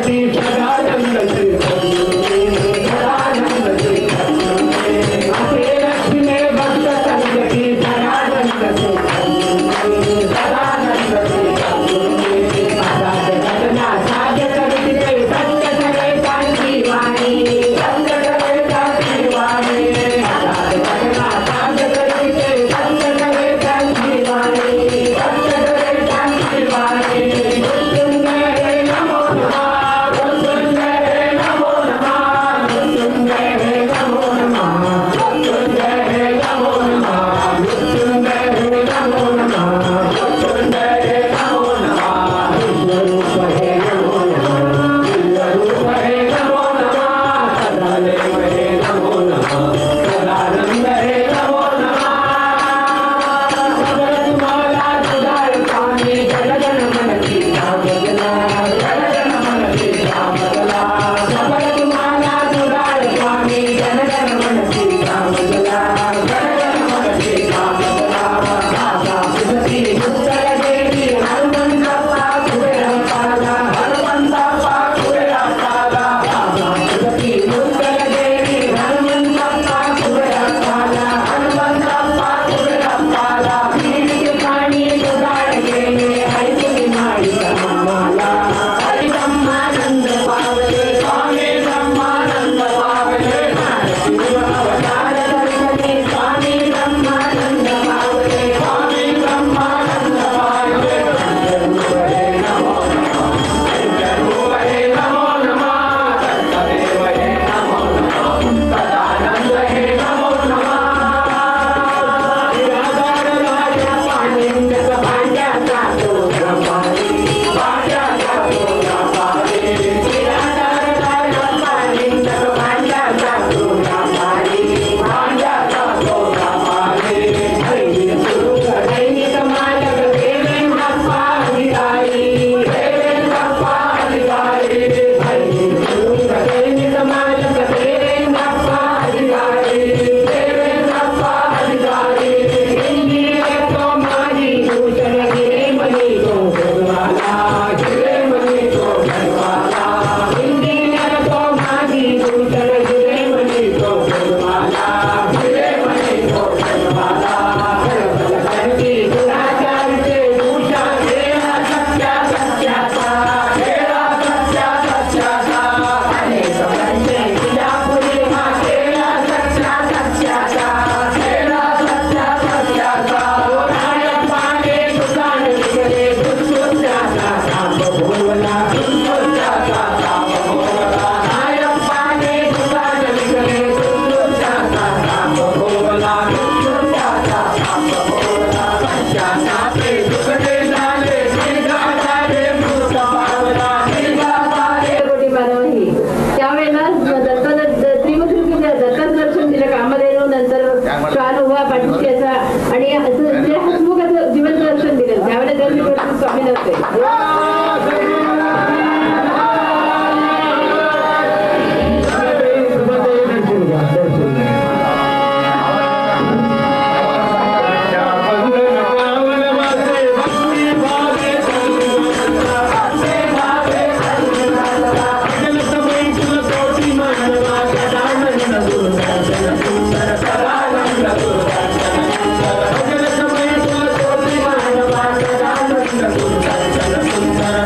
की सदानंद श्री सदानंद श्री असे लक्ष्मी भक्त संघ की सदानंद श्री सदानंद श्री असाध घटना साध करते संत सगळे शांती वाणी संत सगळे शांती वाणी असाध घटना साध करते संत सगळे शांती वाणी संत सगळे शांती वाणी मृत्युंजय नमो नमः मृत्युंजय नमो नमः मृत्युंजय नमो नमः मृत्युंजय नमो नमः मृत्युंजय नमो नमः मृत्युंजय नमो नमः विश्वरूप हे नमो नमः विश्वरूप हे नमो नमः सदादेव हे नमो नमः सदानंद हे नमो नमः सबरमाला सुधार स्वामी जन जन मन की कामना जन जन मन की कामना सबरमाला सुधार स्वामी जन जन मन की कामना जन जन मन की कामना दादा सुधती उत्तर देवी हनुमंतप्पा कुबेर पाला हनुमंतप्पा कुबेर पाला दादा सुधती उत्तर देवी हनुमंतप्पा कुबेर पाला हनुमंतप्पा कुबेर पाला पीडित पाणी सुधार केले ऐकून माई ब्रह्माला हरी ब्रह्मानंद पावले स्वामी ब्रह्मानंद पावले शिव अवतार धरणे स्वामी ब्रह्मानंद पावले स्वामी ब्रह्मानंद पावले हरे नमो नमः हरे नमो नमः सत्तदेव हे नमो नमः सदानंद हे नमो नमः निराधार राजा पांडित भांड्याचा तोरा पारी भांड्याचा तोरा पारी निराधार राजा पांडित भांड्याचा तोरा पारी भांड्याचा तोरा पारी हरी सुरू सैनिक मालक देवेंद्रप्पा अधिकारी देवेंद्रप्पा अधिकारी हरी सुरू सैनिक मालक देवेंद्रप्पा अधिकारी देवेंद्रप्पा अधिकारी इंजिनियर तो माजी भूषण गिरे मनी तो भगवाला गिरे मनी तो भगवाला इंजिनियर तो माजी भूषण गिरे मनी तो भगवाला गिरे मनी तो भगवाला बल करती दुराचार से भूषा तेरा सत्या सत्याचा तेरा सत्या सत्याचा अनेक वर्षे तुझ्या पुढे हा तेरा सत्या सत्याचा तेरा सत्या सत्याचा नारायण पांडे सुदान विगरे दुसुत्याचा काम भोवला दुसुत्याचा काम भोवला नारायण पांडे सुदान विगरे दुसुत्याचा काम भोवला दुसुत्याचा काम भोवला सत्याचा ते दुसरे झाले श्रीगा झाले मृत पावला श्रीगा झाले कोटी बाराही त्यावेळेला दत्त त्रिमुखी दत्ताचं दर्शन दिलं कामधेनू नंतर श्वान उभा पाठीशी असा आणि असं जे हसमुख असं जिवंत दर्शन दिलं त्यावेळेला त्यांनी स्वामी नसते सुंदर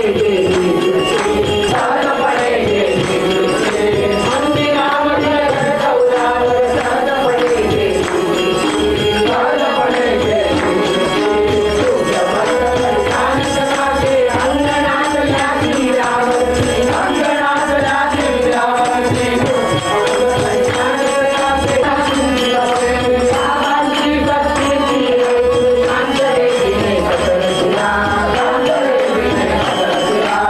ಿ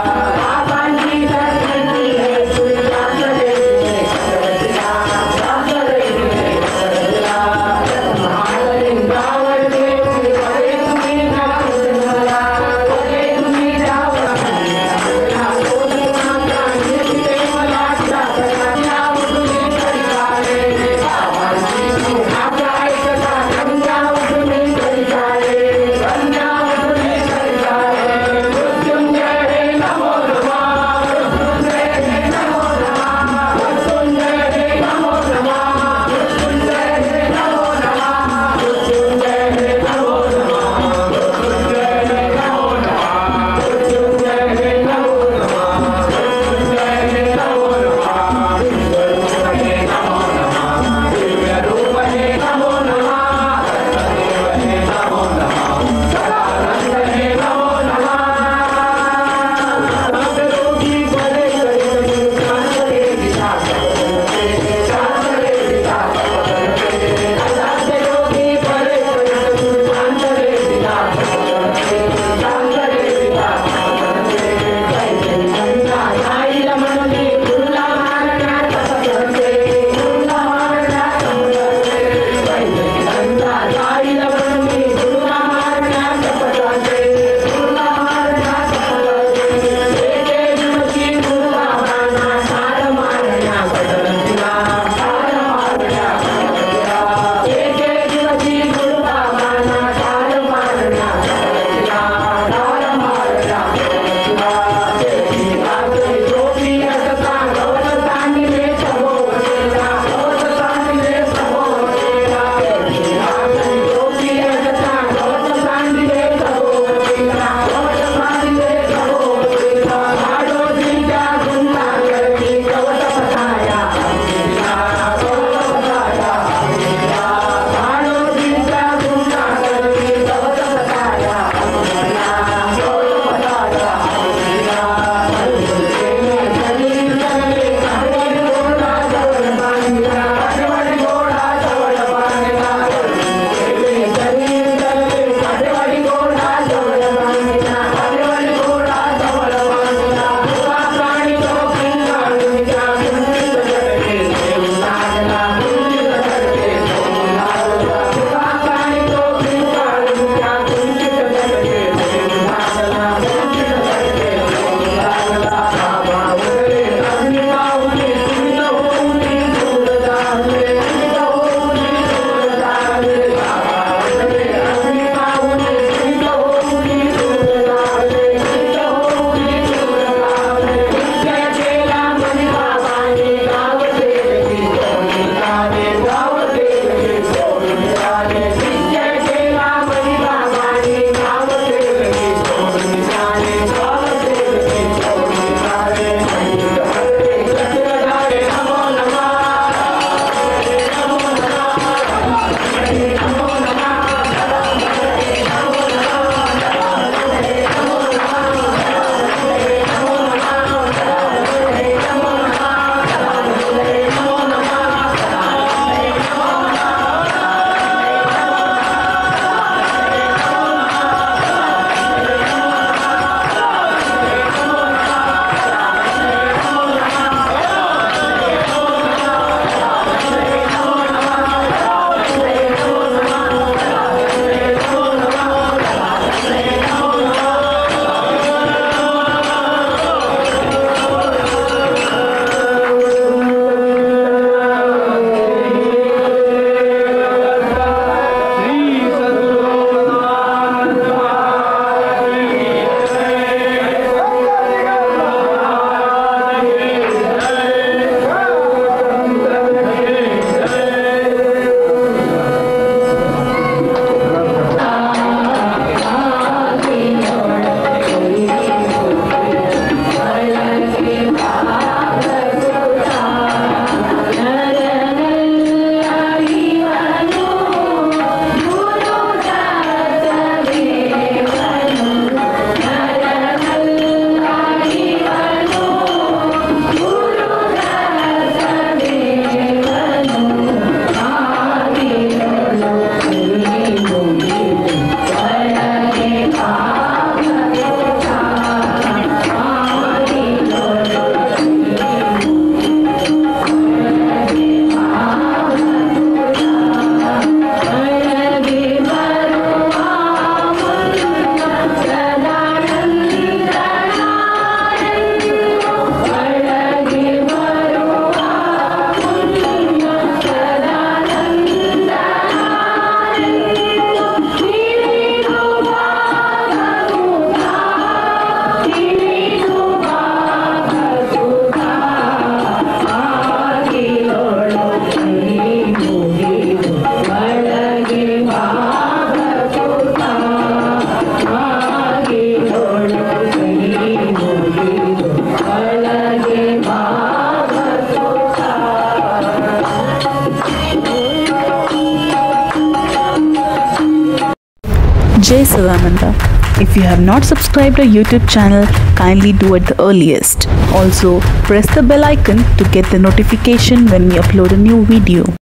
Jai Sadananda. If you have not subscribed our YouTube channel, kindly do at the earliest. Also, press the bell icon to get the notification when we upload a new video.